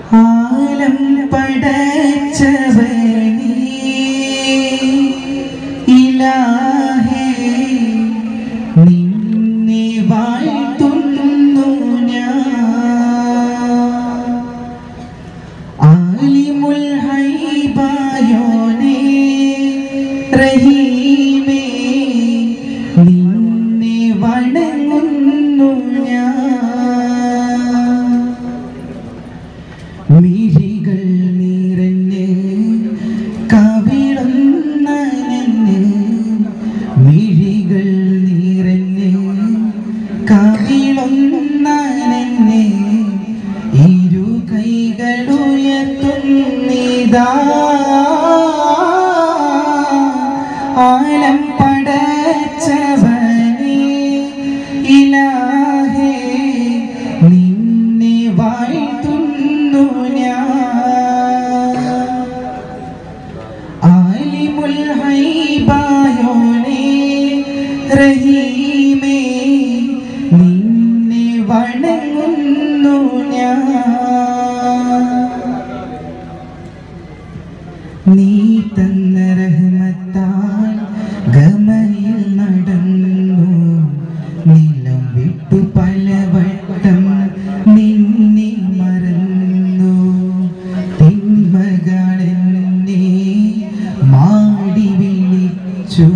ആലം പടച്ചവനേ ഇലാഹേ നിന്നെ വാഴ്ത്തുന്നു ഞാൻ ആലിമുൽ ഹൈബായോനേ റഹീമേ നിന്നെ വണങ്ങുന്നു ഞാൻ മിഴികൾ നിറഞ്ഞ് കവിളുന്നനഞ്ഞ് മിഴികൾ നിറഞ്ഞ് കവിളുന്നനഞ്ഞ് ഇരു കൈകളുയർത്തുന്നിതാ ആലം പടച്ചവനേ ഇലാഹേ നിന്നെ വാഴ്ത്തുന്നു ഞാൻ ആലിമുൽ ഹൈബായോനേ റഹീമേ നിന്നെ വണങ്ങുന്നു ഞാൻ നീ തന്ന റഹ്മത്താൽ ഗമയിൽ നടന്നു നിലം വിട്ടു പലവട്ടം നിന്നെ മറന്നു തിന്മകളെന്നെ മാടി വിളിച്ചു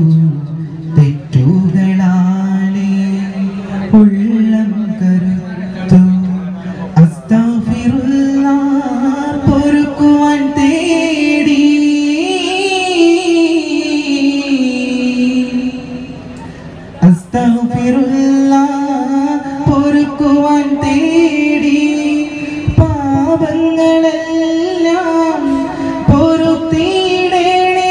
തെറ്റുകളാലെ ഉള്ളം കരുത്തു അസ്താഫിറുല്ലാ പൊറുക്കുവാൻ തേടി അസ്തഗ്ഫിറുല്ലാ പൊറുക്കുവാൻ തേടി പാപങ്ങളെല്ലാം പൊറുത്തിടണേ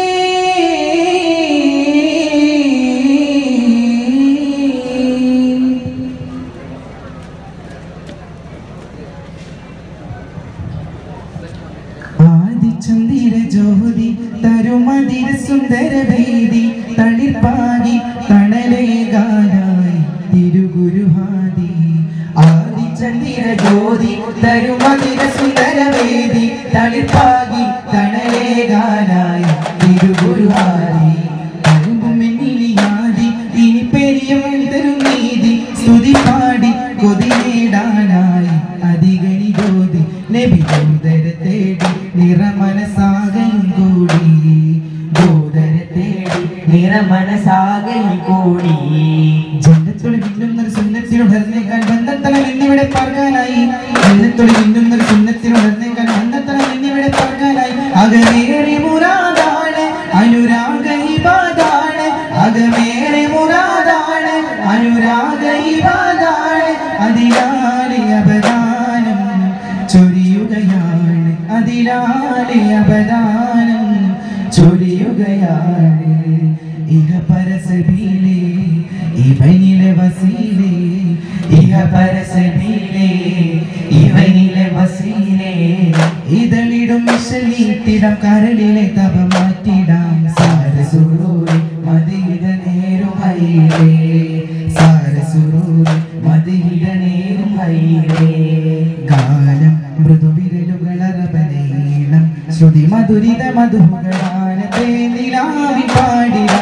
ആദിചന്ദിര ജ്യോതി തരുമതിര സുന്ദര വേദി തളിർപ്പാകി തണലേകാനായി തിരുഗുരുഹാദി ആദിചന്ദിര ജ്യോതി തരുമതിര സുന്ദര വേദി തളിർപ്പാകി തണലേകാനായി തിരുഗുരുഹാദി അരുമ്പുമെന്നിലിയാതി ഇനി പെരിയവൻ തരും നീതി സ്തുതി പാടി കൊതി നേടാനായി അധികണി ജ്യോതി നബി ദൂതരെ തേടി നിറമനസാകൻ കൂടി ദൂതരെ തേടി നിറമനസാകൽ കൂടി ജന്നത്തൊളി മിന്നുന്നൊരു സുന്നത്തിനുടർന്നേക്കാൻ ബന്ധത്തല എന്നിവിടെ പറക്കാനായി ജന്നത്തൊളി മിന്നുന്നൊരു സുന്നത്തിനുടർന്നേക്കാൻ ബന്ധത്തല എന്നിവിടെ പറക്കാനായി അകമേറെ മുറാദാണ് അനുരാഗ ഇബാദാണ് അകമേറെ മുറാദാണ് അനുരാഗ ഇബാദാണ് അതിലാലെ അപദാനം ചൊരിയുകയാണ് അതിലാലെ അപദാനം ചൊരിയുകയാണ് ഇഹ പരസബീലേ ഇവനിലെ വസീലേ ഇഹ പരസബീലേ ഇവനിലെ വസീലേ ഇതളിടും വിഷലീട്ടിടം കരളിലെ തപ മാറ്റിടാം സാരസുറൂരി മതിയിട നേരുമയിലേ സാരസുറൂരി മതിയിട നേരുമയിലേ ഗാനം മൃദുവിരലുകളറബനീളം ശ്രുതി മധുരിത മധുകളാനത്തെ നിലാവി പാടിടാ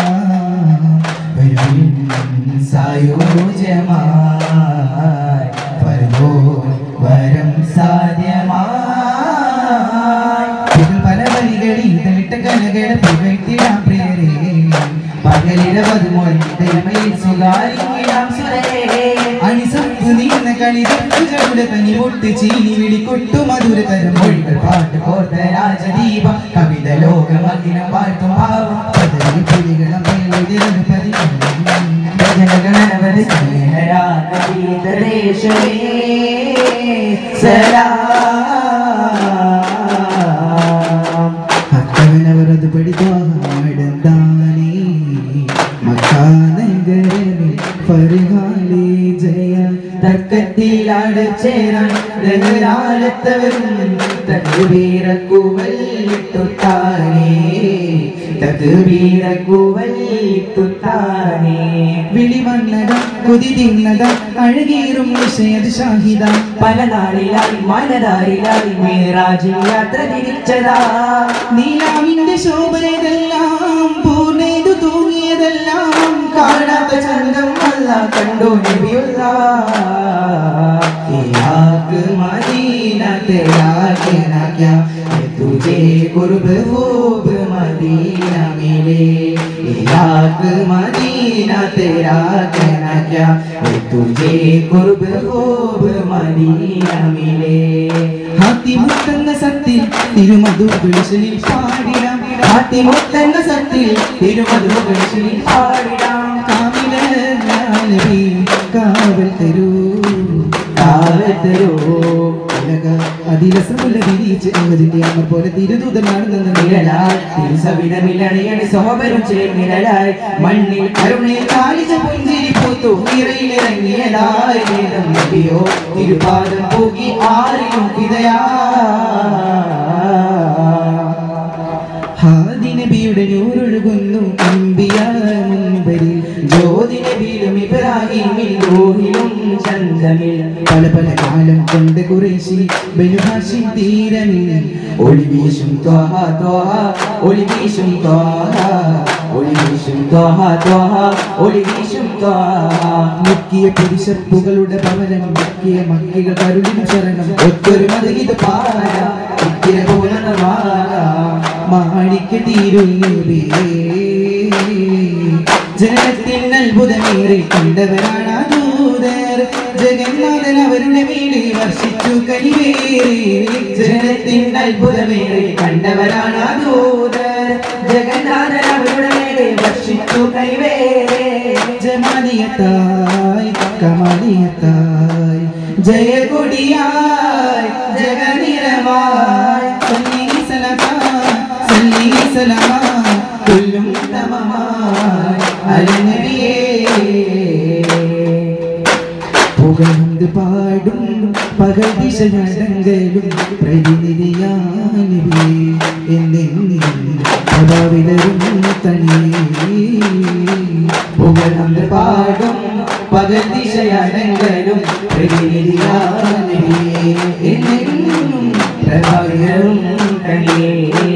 വരുവിൻ സായോജ്യമായി വരുവോ വരം സാധ്യമായി ഇതിൽ പല വരികളിൽ തളിട്ട കലകളെ പുകഴ്ത്തിടാം പ്രിയരേ പകലിരവതുമോൽ ദൈവയിൽ സ്വകാര്യം സുരേ അണിസപ്പ് നീന്ന കളി ചുജയുടെ തനി മുട്ട് ചീനി വിളി കൊട്ടു മധുര തരം മൊഴികൾ പാട്ട് കോർത്ത രാജദീപ കവിത ലോകം അഖിലം വാഴ്ത്തും ഭാവം പദവി പുലികളം പേരിലും ജനഗണനവര സ്നേഹരാഗീതദേശമേ സലാം ഭക്തവനവരത് പഠിത്താടന്താനേ മക്കാനഗരമേ ഫർഹാലേ ജയ തക്കത്തിലടച്ചേരാൻ രംഗനാലത്തവരും തകവീരക്കുവല്ലിട്ടുത്താനേ തകവീരക്കുവല്ലിട്ടുത്താനേ വിളി വന്നകം കൊതി തിന്നത അഴകേറും വിഷയത് ഷാഹിദ പല നാളിലായി മനതാരിലായി മേറാജിൽ യാത്ര തിരിച്ചതാ നീലാവിന്റെ ശോഭനതെല്ലാം പൂർണ്ണേതു തൂങ്ങിയതെല്ലാം കാണാത്ത ചന്തം അല്ല കണ്ടു നബിയുള്ള आग मदीना तेरा कहना क्या है तुझे कुर्ब खूब मदीना मिले आग मदीना तेरा कहना क्या है तुझे कुर्ब खूब मदीना मिले ഹാത്തിമുത്തെന്ന സത്തിൽ തിരുമധു വിളിശലിൽ പാടിടാം ഹാത്തിമുത്തെന്ന സത്തിൽ തിരുമധു വിളിശലിൽ പാടിടാം കാവില നബി കാവൽ തരൂ കാവത്തരോ അതിലസമുള്ള വിരിച്ച് അമ്മതിന്റെ അമ്മ പോലെ തിരുദൂതനാണെന്ന നിഴലായി തിരുസവിധമില്ലണിയണി സോമരും ചേർന്നിഴലായി മണ്ണിൽ കരുണയിൽ കാലിച്ച പുഞ്ചിരി പൂത്തു നിറയിലിറങ്ങിയതായി വേദം നബിയോ തിരുപാദം പൂകി ആരിലും പിതയാ ഹാദി നബിയുടെ നൂറൊഴുകുന്നു അമ്പിയ മുൻപരിൽ ജ്യോതി നബിയിലും ഇബ്രാഹിമിൽ ദോഹിലും ചന്തമിൽ പല പല കാലം കൊണ്ട് കുറേശി ബനുഹാശി തീരമിൽ ഒളി വീശും ത്വഹ ത്വഹ ഒളി വീശും ത്വഹ ഒളി വീശും ത്വഹ ത്വഹ ഒളി വീശും ത്വഹ മുക്കിയ പുരുഷപ്പുകളുടെ ഭവനം മുക്കിയ മക്കികൾ കരുളിൻ ശരണം ഒത്തൊരു മതിലിത് പാര ഇത്തിര പോലെ മാണിക്ക തീരുന്നേ ജനത്തിൽ അത്ഭുതമേറെ കണ്ടവരാണ് ആ ദൂതർ ജഗന്നാഥൻ അവരുടെ മേലെ വർഷിച്ചു കനിവേറെ ജനത്തിൻ അത്ഭുതമേറെ കണ്ടവരാണ് ആ ദൂതർ ജഗന്നാഥൻ അവരുടെ മേലെ വർഷിച്ചു കൈവേറെ ജമാലിയത്തായി കമാലിയത്തായി ജയകൊടിയായി ജഗനിരമായി സല്ലി സലതാ സല്ലി സലാമ കൊല്ലും തമമായി അലനബിയേ പുകഴ്ந்து പാടും പകൽ ദിശ നടങ്കലും പ്രതിനിധിയാനിവേ എന്നെന്നും പ്രഭാവിലരും തനിയേ പുകഴ്ന്ന് പാടും പകൽ ദിശയടങ്കലും പ്രതിനിധിയാനിവേ എന്നെന്നും പ്രഭാകരും കണിയേ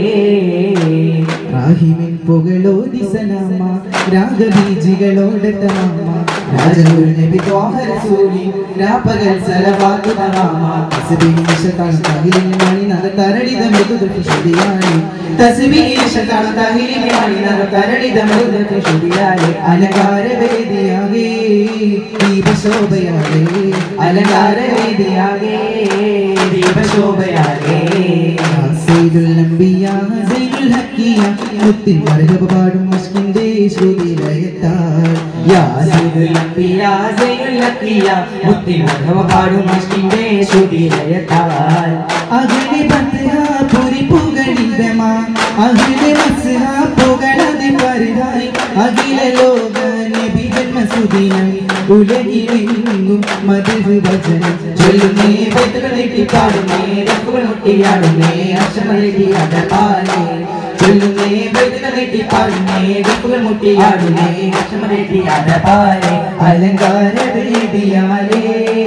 റാഹിമിൻ പുകളോതി സലാമ രാഗബീജികളോടെ തമാമ രാജഗുരു നബി ത്വാഹ റസൂലി രാപ്പകൽ സലവാത്തു തമാമ തസ്ബീഹ് ശതാൻ തഹിലിൻ മണി നദ തരളിത മൃദു ശുദ്ധിയായി തസ്ബീഹ് ശതാൻ തഹിലിൻ മണി നദ തരളിത മൃദു ശുദ്ധിയായി അലങ്കാര വേദിയാകെ ദീപശോഭയാകെ അലങ്കാര വേദിയാകേ ദീപശോഭയാകേ സൈദുൽ അംബിയ സൈദുൽ ഹക്കിയ മുത്തിൻ മർഹബ പാടും മസ്കിന്റെ ശ്രുതിലയത്താൽ യാ സൈദുൽ അംബിയ സൈദുൽ ലക്കിയ മുത്തിൻ മർഹബ പാടും മസ്കിന്റെ ശ്രുതിലയത്താൽ അഖിലെ പത്ഹ പുരി പുകളിതമാ അഖിലെ മസ്ഹ പുകളതി പരിഹായി അഖില ലോക നബി ജന്മസുദിനം ഉലകിലെങ്ങും മധു വചനം ചൊല്ലുന്നേ വെത്തുകൾ നീട്ടി പാടുന്നേ രക്കുകൾ മുട്ടിയാടുന്നേ അക്ഷമതി അടപാലേ ചൊല്ലുന്നേ വെത്തുകൾ നീട്ടി പാടുന്നേ രക്കുകൾ മുട്ടിയാടുന്നേ അക്ഷമതി അടപാലേ അലങ്കാര വേദിയാലേ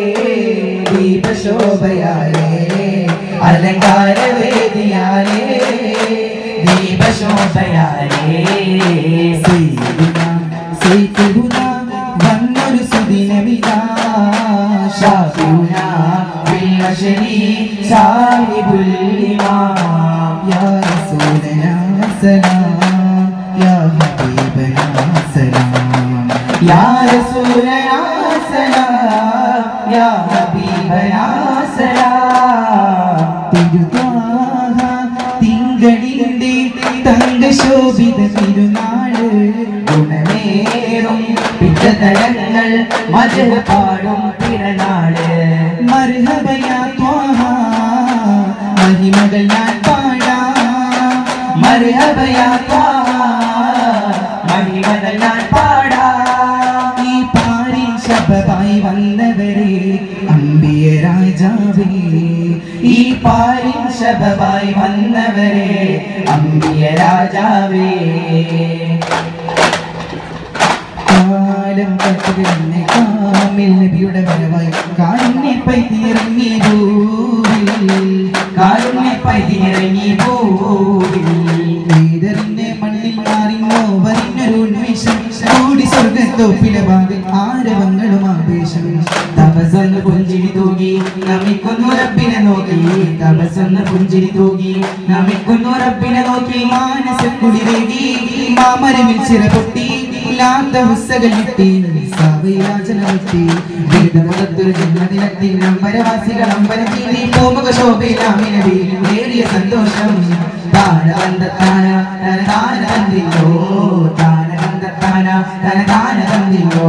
ദീപശോഭയാലേ അലങ്കാര വേദിയാലേ ദീപശോഭയാലേ സൈദുന സൈഫുന വന്നൊരു സുദിനമിതാ ഷാഫിന ബിൽമശരി സാഹിബുൽ ഇമാം യാ റസൂലനാ സലാം യാ ഹബീബനാ സലാം യാ റസൂലനാ സലാം യാ ഹബീബനാ സലാം തിരുത്വാഹ തിങ്കളിന്റെ തങ്കശോഭിത തിരുനാള് ഗുണമേറും പിറ്റതടങ്ങൾ മധു പാടും പിറനാള് മർഹബയാ ത്വാഹ മഹിമകൾ ഞാൻ പാടാം മർഹബയാ മഹിമകൾ ഞാൻ പാടാം ഈ പാരിൻ ശബമായി വന്നവരെ അമ്പിയ രാജാവേ ഈ പാരിൻ ശബമായി വന്നവരെ അമ്പിയ രാജാവേ കാലം കട്ടുകിടന്നെ കാമിൽ നബിയുടെ വരവായി കാരുണ്യ പൈതിറങ്ങി ഭൂവിൽ കാരുണ്യ പൈതിറങ്ങി ഭൂവിൽ വേദറിന്റെ മണ്ണിൽ മാറിങ്ങോ വരിഞ്ഞൊരു ഉന്മേഷം കൂടി സ്വർഗത്തോപ്പിലെ ഭാഗം ആരവങ്ങളും ആവേശം തപസന്ന് പുഞ്ചിരി തൂകി നമിക്കുന്നു റബ്ബിനെ നോക്കി തപസന്ന് പുഞ്ചിരി തൂകി നമിക്കുന്നു റബ്ബിനെ നോക്കി മാനസം കുടിവേകി മാമരമിൽ ചിറ പൊട്ടി ഇല്ലാത്ത ഹുസ്സകൾ കിട്ടി സവയാചന കിട്ടി വേദമുഖത്തൊരു ജന്മദിനത്തിൽ നമ്പരവാസികൾ അമ്പരം തീരി പൂമുഖ ശോഭയിലാമിനവി നേടിയ സന്തോഷം താനകന്തത്താന തനതാന തന്നില്ലോ താനകന്തത്താന തനതാന തന്നില്ലോ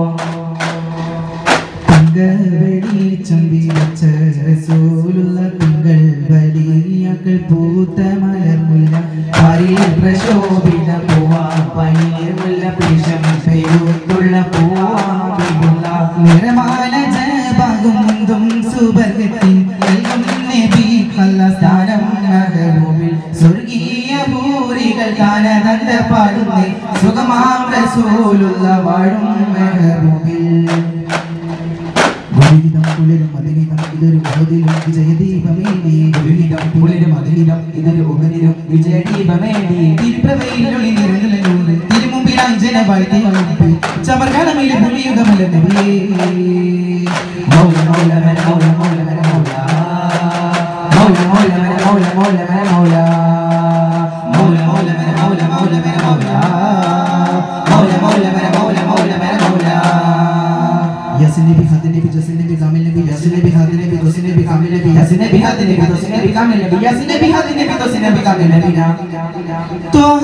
തിങ്കളവെളിച്ചം വിരിച്ച റസൂലുള്ള തിങ്കൾ വലിയകൾ പൂത്ത മലർമുല്ല പാരിൽ പ്രശോഭിത പൂവാ പനീർമുല്ല പിഷം പെരുത്തുള്ള പൂവാ നിറമാല ജപാകും മുന്തും സുബർഗത്തിൻ നൽകും നബി കള്ള സ്ഥാനം മഹബൂബിൽ സ്വർഗീയ ഭൂരികൾ കാനനന്ദ പാടുന്നേ സുഖമാം റസൂലുള്ള വാഴും മെഹബൂബിൽ ഗുരുവിധം കുളിരും മതിനിതം ഇതൊരു ബോധിലും വിജയദീപമേടി ഗുരുവിധം കുളിരും മതിനിതം ഇതൊരു ഉപനിരും വിജയദീപമേടി തിരുപ്രവയിലൊളി നിറഞ്ഞൂറ് തിരുമുമ്പിലായി ജനവായി തീർപ്പ് ചമർകാലമേലെ ഭൂമിയുഗമല്ല നബിയേ മൗല മൗല മര മൗല മൗല മര മൗല മൗല മൗല മര മൗല മൗല മര മൗല മൗല മൗല മര മൗല മൗല മര മൗല മൗല മൗല മര മൗല മൗല മര മൗല ياسين نبي خاد نبي جاسين نبي كامل نبي ياسين نبي خاد نبي دوسين نبي كامل نبي ياسين نبي خاد نبي دوسين نبي كامل نبي ياسين نبي خاد نبي دوسين نبي كامل نبي طه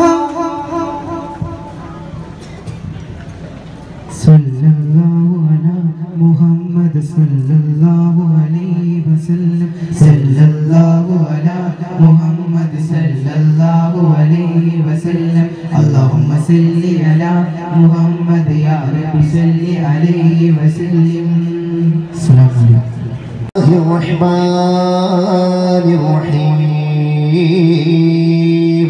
صلى الله على محمد صلى الله عليه وسلم صلى الله على محمد صلى الله عليه وسلم اللهم صل على محمد يا رب صل عليه وسلم السلام عليكم الرحمن الرحيم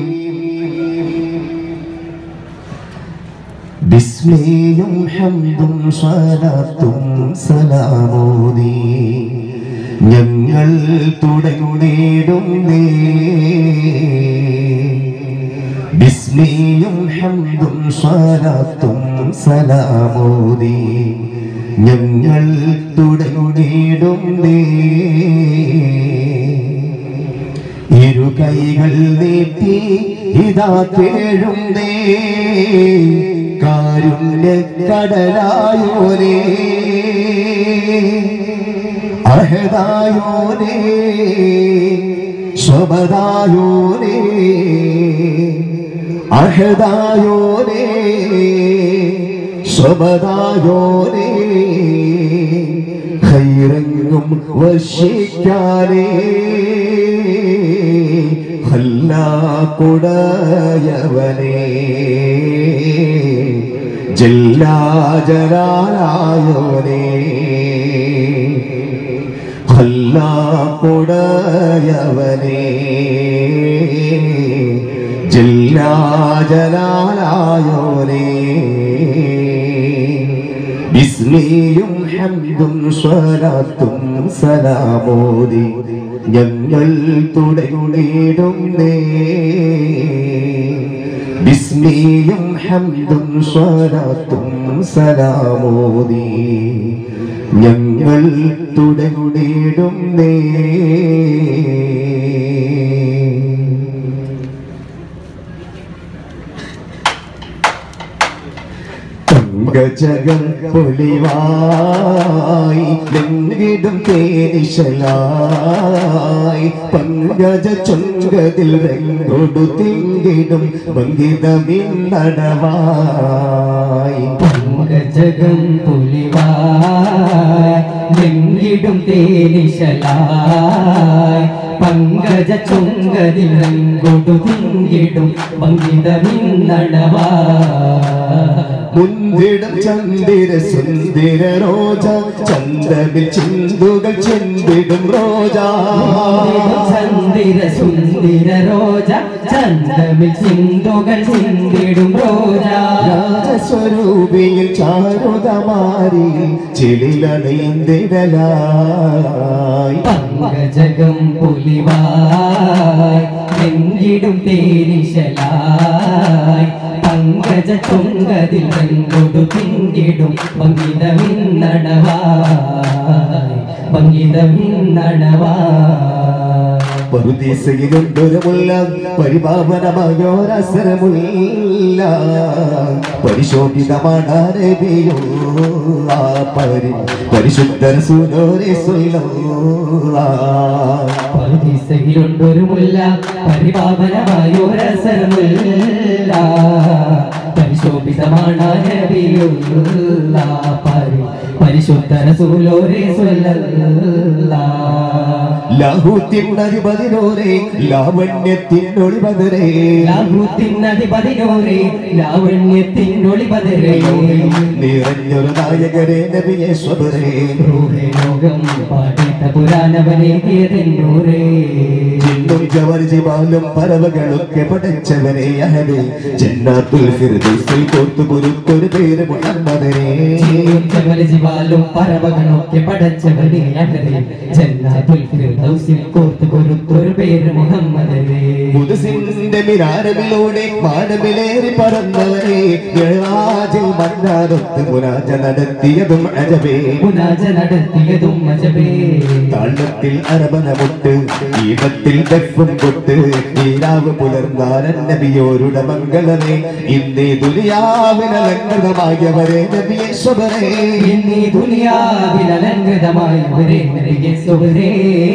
ബിസ്മിയും ഹംദും സ്വലാത്തും സലാമോദി ഞങ്ങൾ തുടങ്ങിടുന്നേ ബിസ്മിയും ഹംദും സ്വലാത്തും സലാമോദി ഞങ്ങൾ തുടങ്ങിടുന്നേ ഇരു കൈകൾ നീട്ടി ഇതാ കേഴുന്നേ കാരുണ്യ കടലായോരേ അഹദായോരേ സ്വബദായോരേ അഹദായോരേ സ്വബദായോരേ ഖൈറങ്ങും വശിക്കാനേ ഹല്ലാക്കുടയവനേ ജല്ലാജലായോനേ ഹല്ലാക്കുടയവനേ ജല്ലാജലായോനേ ബിസ്മിയും ഹംദും സ്വലാത്തും സലാമോദി ഞങ്ങൾ തുടങ്ങിടുന്നേ ബിസ്മിയും ഹംദും സ്വലാത്തും സലാമോദി ഞങ്ങൾ തുടങ്ങിടുന്നേ പങ്കജകം പൊലിവായി ലെങ്കിടും തേനിശലായി പങ്കജ ചുങ്കതിൽ രംഗൊടു തിങ്കിടും ഭംഗിതമിന്നടവായി ജഗം പുലിവായ് ലെങ്കിടും തേനിശലായ് പങ്കജ ചുങ്കതിൽ രംഗൊടു തിങ്കിടും ഭംഗിതമിന്നടവാ മുന്തിടം ചന്ദിര സുന്ദര റോജ ചന്ദ്രവിൽ ചിന്തുകൾ ചിന്തിടും റോജ ചന്ദിര സുന്ദിര രോജ ചന്തമിൽ ചിന്തുകൾ ചിന്തിടും റോജ രാജസ്വരൂപിയിൽ ചാരുതമാരി ചെളിലണീന്തിടലായി പങ്കജകം പുലിവായി നെഞ്ചിടും തേനിശലായി പങ്കജ ചുങ്കതിൽ വെങ്കൊടു പിങ്കിടും പങ്കിതമിന്നടവായി പങ്കിതമിന്നടവായി പറുദീസയിലുണ്ടൊരു മുല്ല പരിപാവനമായോരസരമുല്ല പരിശോഭിതമാണ് നബിയുള്ള പരി പരിശുദ്ധ റസൂലോരെ പറുദീസയിലുണ്ടൊരു മുല്ല പരിപാവനമായൊരസരമുല്ല പരിശോഭിതമാണ് നബിയുള്ള പരി പരിശുദ്ധ റസൂലോരെ സ്വല്ലല്ലാഹ് ലാഹൂത്തിനധിപതിനോരെ ലാവണ്യത്തിനൊളിപതരേ ലാഹുത്തിനധിപതിനോരെ ലാവണ്യത്തിനൊളിപതരേ നിറഞ്ഞൊരു നായകരെ നബിയെ സ്വതരേ റൂഹേ ലോകം പാടിത്ത പുരാണവനേകിയതെന്നൂരേ ജിന്നും ജവർ ജിബാലും പറവകളൊക്കെ പടച്ചവനെ അഹദേ ജന്നാത്തുൽ ഫിർദൗസിൽ കോർത്തു കുരുത്തൊരു പേര് മുഹമ്മദരേ ജമല ജിവാലും പറവകളൊക്കെ പടച്ചവനെ അഹദേ ജന്നാത്തുൽ ഫിർദൗസിൽ കോർത്ത് കൊടുത്തൊരു പേര് മുഹമ്മദേ മുതുസിന്റെ മിനാരമിലൂടെ മാനമിലേറി പറന്നവരെ മിഴാജിൽ മന്നാരൊത്ത് മുനാജ നടത്തിയതും അജബേ മുനാജ നടത്തിയതും മജബേ താളത്തിൽ അരബനമുട്ട് ഈടത്തിൽ ദഫും കൊട്ട് ഈരാവ് പുലർന്നാരൻ നബിയോരുടെ മംഗളമേ ഇന്നേ ദുനിയാവിനലങ്കൃതമായവരെ നബിയേശ്വരേ എന്നീ ദുനിയാവിൽ അലങ്കൃതമായവരെ നരകെ സുവരേ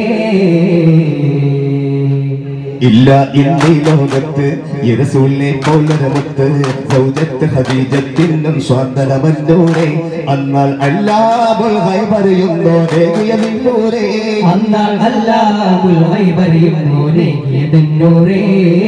ഇല്ല ഇന്നീ ലോകത്ത് ഇരസൂലിനെ പോലരമത്ത് സൗജത്ത് ഹദീജത്തിനും സ്വാതന്ത്രമന്നൂരെ എന്നാൽ അല്ലാബുൽ പറയുന്നോ ദേവിയതിന്നൂരേ അന്നാൾ അല്ലാമുൽ ഗൈബറിയുന്നോരേ യദന്നൂരേ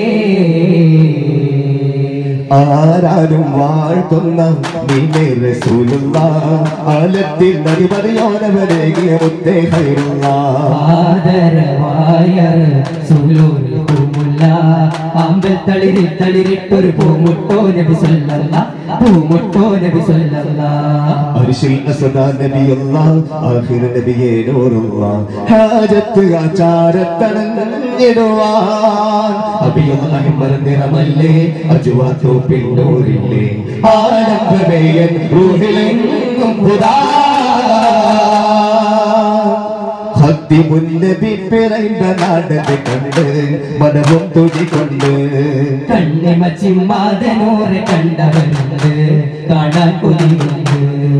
ആരാരും വാഴ്ത്തുന്ന നീമേ റസൂലുള്ള ആലത്തിൽ നദിപതിയോനവരേകിയ മുത്തേ ഹൈറുള്ള ആദരവായ റസൂലുൽ കുമുല്ല അമ്പൽ തളിരി തളിരിട്ടൊരു പൂമുട്ടോ നബി സല്ലല്ലാ പൂമുട്ടോ നബി സല്ലല്ലാ അരിശിൽ അസദാ നബിയുള്ള ആഖിർ നബിയേ നൂറുള്ള ഹാജത്ത് ആചാരത്തണഞ്ഞിടുവാൻ അബിയുള്ളാഹി മറന്നിറമല്ലേ അജുവാ തോപ്പിൽ നൂറില്ലേ ആനന്ദമേയൻ റൂഹിലെങ്ങും പുതാ ഭക്തി മുന്നബി പിറந்த നാടത് കണ്ട് മനവും തുടികൊണ്ട് കണ്ണിമച്ചിമ്മാതനോരെ കണ്ടവരുണ്ട് കാണാൻ കൊതിയുണ്ട്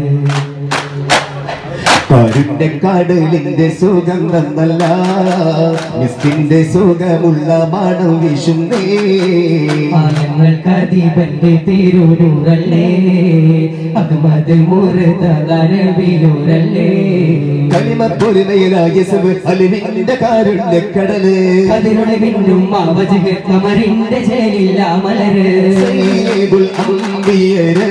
കാടിന്റെ കാടലിന്റെ സുഗന്ധം നല്ല മിസ്കിന്റെ സുഖമുള്ള മണം വീശുന്നേ ആനങ്ങൾക്ക് അദീപന്റെ തിരുനൂറല്ലേ അഹമ്മദ് മുറുതലരവിലൂരല്ലേ കളിമപ്പൊരുമയിലായ അലിവിന്റെ കാരുണ്യ കടല് അതിരുടെ പിന്നും അവജക കമറിന്റെ ചേലില്ല മലര് സയ്യിദുൽ അംബിയര്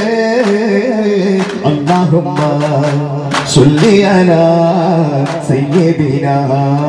اللهم صل على سيدنا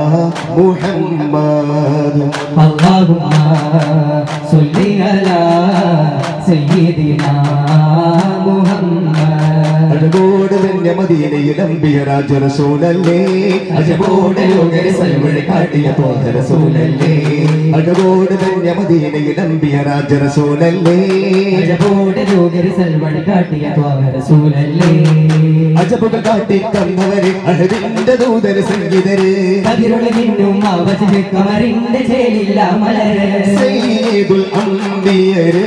محمد اللهم صل على سيدنا محمد അഴകോട് തന്നെ മദീനയിൽ അമ്പിയ രാജറസൂലല്ലേ അഴകോട് ലോകരെ സൽവഴി കാട്ടിയ തോന്നരസൂലല്ലേ അഴകോട് തന്നെ മദീനയിൽ അമ്പിയ രാജറസൂലല്ലേ അഴകോട് രോഗരി സൽവഴി കാട്ടിയ ത്വാഗ റസൂലല്ലേ അജബുക കാട്ടി തന്നവരെ അഴകിന്റെ ദൂതര സംഗീതര് അതിരുടെ പിന്നും അവജക കമറിന്റെ ചേലില്ല മലര് സയ്യിദുൽ അംബിയര്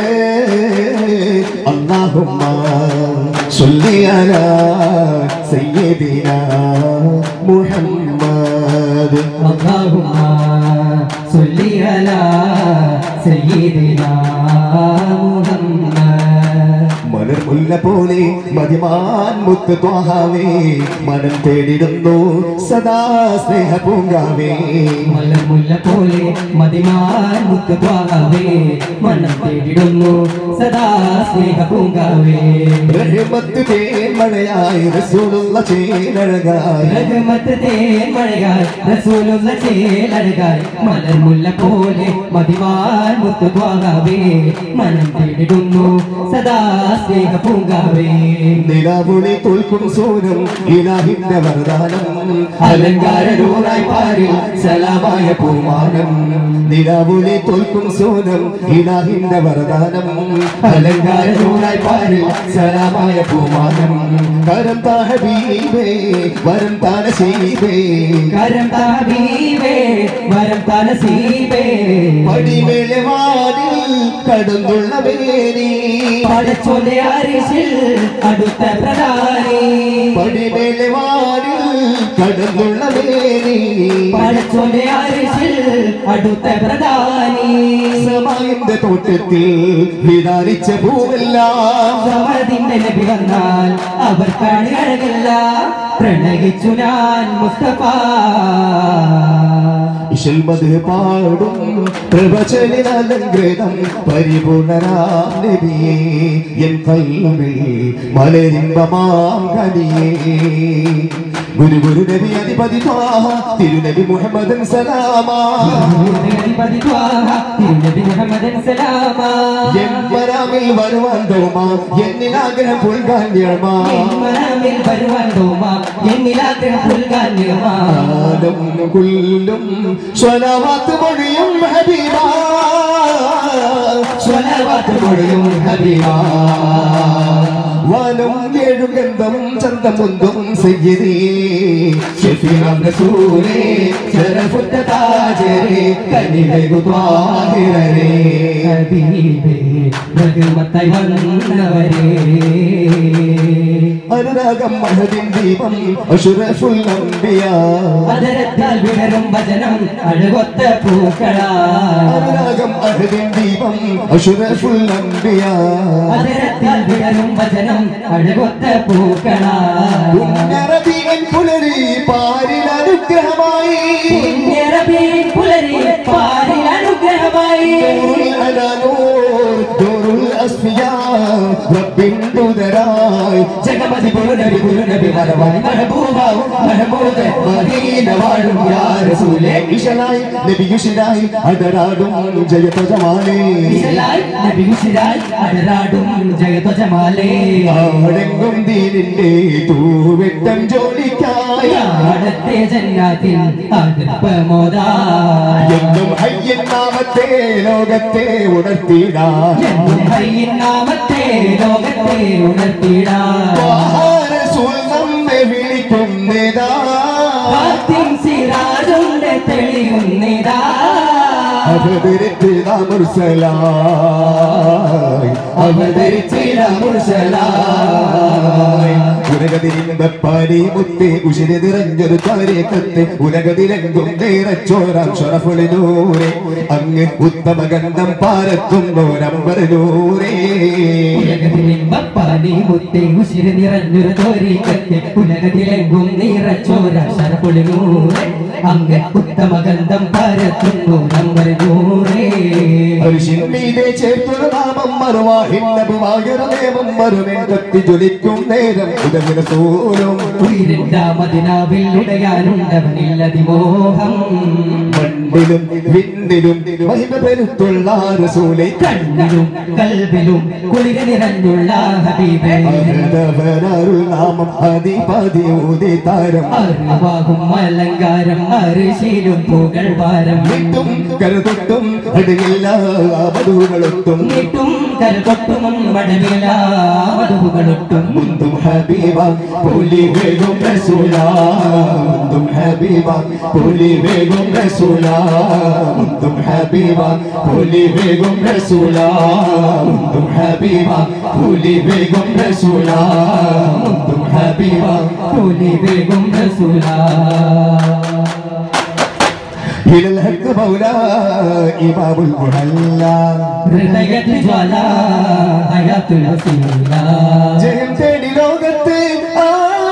اللهم صل على سيدنا محمد اللهم صل على سيدنا محمد മലർമുല്ല മുല്ല പോലെ മതിമാൻ മുത്ത് ത്വാഹാവേ മനം തേടിടുന്നു സദാ സ്നേഹ പൂങ്കാവേ മലമുല്ല പോലെ മതിമാൻ മുത്തുവാകവേ മനം തേടിടുന്നു സദാ സ്നേഹ പൂങ്കാവേ റഹ്മത്ത് തേൻമഴയായി റസൂലുള്ള ചേനഴകായി റഹ്മത്ത് തേൻ മഴയായി റസൂലുള്ള ചേലഴകായി മലർമുല്ല പോലെ മതിമാൻ മുത്തുവാകവേ മനം തേടിടുന്നു സദാ സ്നേഹ പൂങ്കാവേ നിലാവുളി തോൽക്കും സൂനം ഇലാഹിന്റെ വരദാനം അലങ്കാരൂറായി പാരിൽ സലാമായ പൂമാനം നിലാവുളി തോൽക്കും സൂനം ഇലാഹിന്റെ വരദാനം അലങ്കാരൂറായി പാരിൽ സലാമായ പൂമാനം കരം താഹബീബേ വരം താനസീബേ കരം താബീബേ വരം തലസീബേ പടിമേലെ വാതിൽ കടന്നുള്ള വേരി പടച്ചോന്റെ അരിശിൽ അടുത്ത പ്രധാനി പടിമേലെ വാതിൽ കടന്നുള്ള വേരി പടച്ചോന്റെ അരിശിൽ അടുത്ത പ്രധാനി സമായന്റെ തോട്ടത്തിൽ വിതാരിച്ച പൂവെല്ലാം സമതിന്റെ നബി വന്നാൽ അവർ കണിയഴകില്ല പ്രണയിച്ചു ഞാൻ മുസ്തഫ ഇശൽമത് പാടും പ്രവചനാലങ്കൃതം പരിപൂർണരാം നബിയേ എൻ കൽവിൽ മലരിമ്പമാം കനിയേ ഗുരു ഗുരു നബി അധിപതി ത്വാഹ തിരുനബി മുഹമ്മദൻ സലാമാ അധിപതി ത്വാഹ, തിരുനബി മുഹമ്മദൻ സലാമ എമ്പരാമിൽ വരുവാൻ തോമാ എന്നിൽ ആഗ്രഹം പുൽകാൻ ഞമാ മനമിൽ വരുവാൻ തോമാ എന്നിലാഗ്രഹം പുൽകാൻ നിയമാ ആലം കുല്ലും സ്വലവാത്ത് മൊഴിയും ഹബീബാ സ്വലവാത്ത് മൊഴിയും ഹബീബാ വനം ഏഴുഗന്ധം ചന്തമുന്തും സയ്യിദി ഷഫീഅം റസൂലേ ശരഫുത്ത താജരേ കനിവൈകു ത്വാഹിരരേ ഹബീബേ റഹ്മത്തായി വന്നവരേ അനുരാഗം മഹദിൻ ദീപം അഷുറഫുൽ അംബിയാ അതരത്താൽ വിടരും വചനം അഴകൊത്ത പൂക്കളാ അനുരാഗം മഹദിൻ ദീപം അഷുറഫുൽ അംബിയാ അതരത്താൽ വിടരും വചനം അഴകൊത്ത പൂക്കളാ പുണ്യറബീൻ പുലരി പാരിൽ അനുഗ്രഹമായി പുണ്യറബീൻ പുലരി പാരിൽ അനുഗ്രഹമായി നൂറുൽ അലാനൂർ, നൂറുൽ അസ്ഫിയാ, റബ്ബിൻ ദൂതരായി ജഗമതി പുരുനബി പുരുനബി വരവായി മഹബൂബാവും മഹബൂബ് മദീന വാഴും യാ റസൂലേ ഇശലായി നബിയുഷിലായി അടരാടും ജയതജമാലേ വിശലായി നബി വിശലായി അടരാടും ജയധ്വജമാലേ ആടെങ്കും ദീനിന്റെ തൂവെട്ടം ജോലിക്കായി യാടത്തെ ജന്നാത്തിൽ അതിർപ്പമോദാ എന്നും ഹയ്യൻ നാമത്തെ ലോകത്തെ ഉണർത്തിടാ എന്നും ഹയ്യിൻ നാമത്തെ ലോകത്തെ ഉണർത്തിടാ റസൂൽ നമ്മെ വിളിക്കുന്നതാ ഫാത്തിം സിറാജുണ്ട് തെളിയുന്നിതാ അവതരിച്ചിട മുർസലായി അവതരിച്ചിട മുർസലായി ഉലകതിരിമ്പപ്പാരി മുത്തി ഉശിരി നിറഞ്ഞൊരു താരേക്കത്ത് ഉലകതിലെങ്കും നേരച്ചോരാം ഷറഫുളിനൂരെ അങ്ങ് ഉത്തമ ഗന്ധം പാരത്തുന്നോരമ്പരനൂരേ ഉലകത്തിലിമ്പപ്പാനി മുത്തി ഉശിരി നിറഞ്ഞൊരു തോരിക്കത്തെ ഉലകത്തിലെങ്കും നിറച്ചോര ശരപുളിനൂറെ അങ്ങ് ഉത്തമ ഗന്ധം പരത്തുന്നു നമ്പർ നൂറേ മീതെ ചേർത്തൊരു നാമം മറുവാഹിന്നതുമായൊരു നിയമം മറുമേൻ കത്തി ജ്വലിക്കും നേരം ഉദവിന സൂരും ഉയരിണ്ടാമതിനാവിൽ ഉടയാനുണ്ടവനില്ലതിമോഹം മണ്ണിലും വിണ്ണിലും മഹിമ പെരുത്തുള്ള റസൂലെ കണ്ണിലും കൽവിലും കുളിര നിറഞ്ഞുള്ള ഹബീബേ അരുൾ നാമം അധിപതി ഊതി താരം അറിവാകും അലങ്കാരം അരിശീലും പുകൾ വാരം വിട്ടും കരുതൊട്ടും അടുങ്ങില്ല മധുകളൊട്ടും നീട്ടും കരുതൊട്ടും മടവില മടുവുകളൊട്ടും മുന്തും ഹബീബ പുലി വേഗം റസൂല മുന്തും ഹബീബ പുലി വേഗം റസൂല മുന്തും ഹബീബ പുലി വേഗം റസൂല മുന്തും ഹബീബ പുലി വേഗം റസൂല മുന്തും ഹബീബ പുലി വേഗം റസൂല إلى الحق مولاي باب المحلى ഹൃദയത്തിൽ ജ്വാല ഹയാത്തുൽ വസീല ജയം തേടി ലോകത്ത് ആ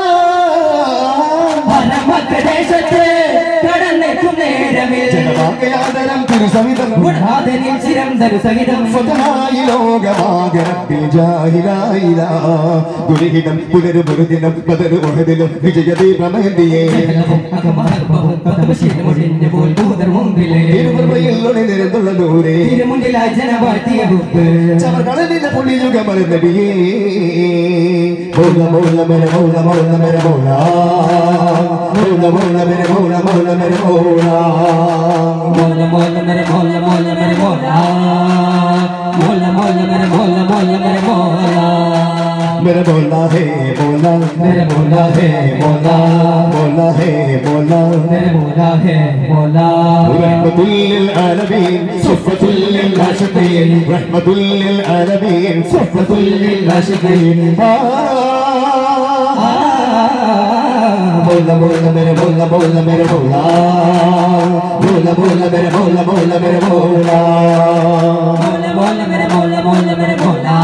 പരമപ്രദേശത്ത് കടന്നെത്തും നേരമിൽ ജനവാകയാദരം തിരുസവിധം ഗുണാദനിൽ ചിരം തരു സഹിതം സ്വതമായി ലോകമാകരത്തിൽ ജാഹിലായില ഗുരുഹിതം പുനരുപുരുദിനം ബദരു ഉഹദിലും വിജയദീപമേന്തിയേ ഇരുപറയിൽ നിരന്തുള്ള ദൂരെ ചവകളനിലെ പുലിയുഗമരുന്നടിയേ മൗല മൗല മെര മൗല മൗല മെര മൗല മൗല മൗല മെര മൗല മൗല മെര മൗല मेरा बोला है बोला मेरा बोला है बोला बोला है बोला رحمة للعالمين صفة للعاشقين رحمة للعالمين صفة للعاشقين बोला बोला मेरे बोला बोला मेरे बोला बोला बोला मेरे बोला बोला मेरे बोला बोला बोला मेरे बोला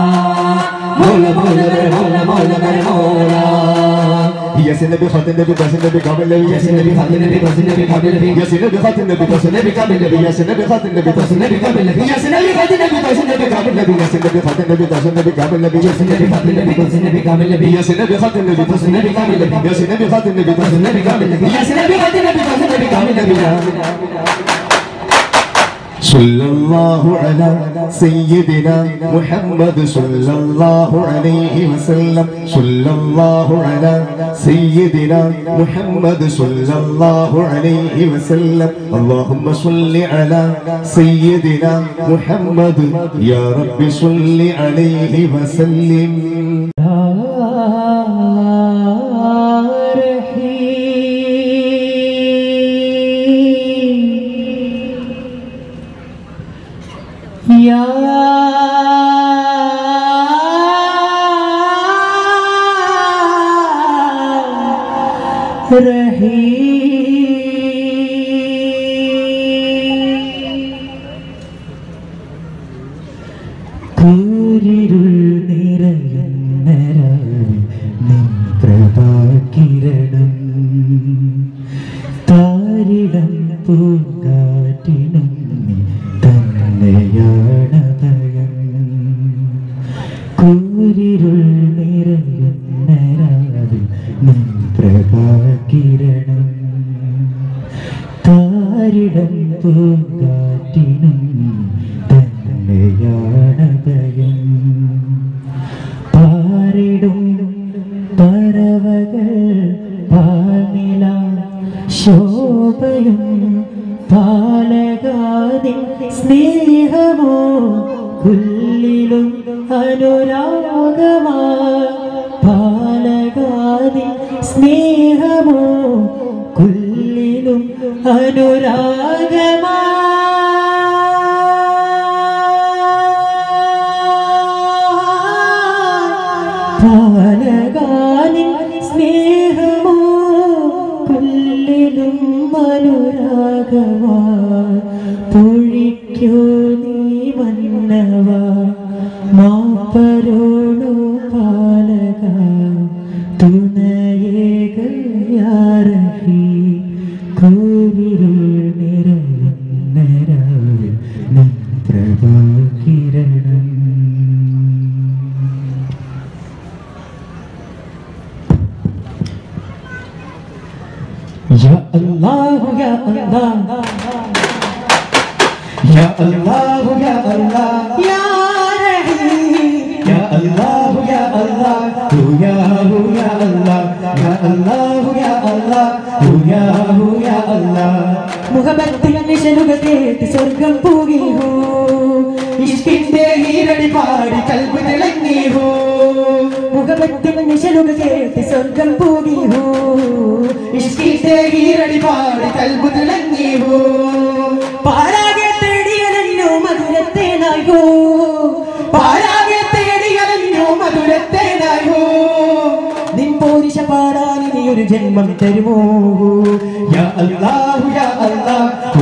बोला मेरे बोला ياسين نبي خاتم نبي قاسم نبي كامل نبي ياسين نبي خاتم نبي قاسم نبي كامل نبي ياسين نبي خاتم نبي قاسم نبي كامل نبي ياسين نبي خاتم نبي قاسم نبي كامل نبي ياسين نبي خاتم نبي قاسم نبي كامل نبي ياسين نبي خاتم نبي قاسم نبي كامل نبي ياسين نبي خاتم نبي قاسم نبي كامل نبي ياسين نبي خاتم نبي قاسم نبي كامل نبي ياسين نبي خاتم نبي قاسم نبي كامل نبي ياسين نبي خاتم نبي قاسم نبي كامل نبي صلى الله على سيدنا محمد صلى الله عليه وسلم صلى الله على سيدنا محمد صلى الله عليه وسلم اللهم صل على سيدنا محمد يا رب صل عليه وسلم കൂരിരുൾ നിറയുന്ന രാവിൽ നിൻ പ്രഭാകിരണം താരിടം പൂങ്കാറ്റിനും നീ തന്നെയാണ് ഭയം കൂരിരുൾ നിറയുന്ന രാവിൽ നിൻ പ്രഭാകിരണം താരിടം പൂങ്കാറ്റിനും തന്നെയാണ് ഭയം പാരിടും പറവകൾ പാനില ശോഭയും പാലകാതി സ്നേഹമോ കുല്ലിലും അനുരാഗമാ പാലകാതി സ്നേഹമോ കുല്ലിലും അനുരാഗമാ പാലകാലിൻ സ്നേഹമോ പുല്ലിലും അനുരാഗമാ പൊഴിക്കോ നീ മന്നവ മാപ്പരോടോ പാലക തുണയേകയാരഹി കൂരിരുൾ നിറയുന്ന രാവിൽ നിൻ പ്രഭാകിരണം يا الله يا الله يا الله يا الله يا رحيم يا الله يا الله يا هو يا الله يا الله يا الله يا هو يا الله മുഖബത്തിൽ നിശലുക കേട്ട് സ്വർഗം പൂകി ഹോ ഇഷ്കിന്റെ ഈരടി പാടി കൽബ് തിളങ്ങി ഹോ മുഖബത്തിൽ നിശലുക കേട്ട് സ്വർഗം പൂകി ഹോ ഇഷ്കിന്റെ ഈരടി പാടി കൽബ് തിളങ്ങി ഹോ പാരാകെ തേടിയതല്ലോ മധുരത്തേനായോ പാരാകെ തേടിയതല്ലോ മധുരത്തേനായോ നിൻ പോരിശ പാടാൻ ഇനി ഒരു ജന്മം തരുമോ യാ അല്ലാഹു യാ അല്ലാഹു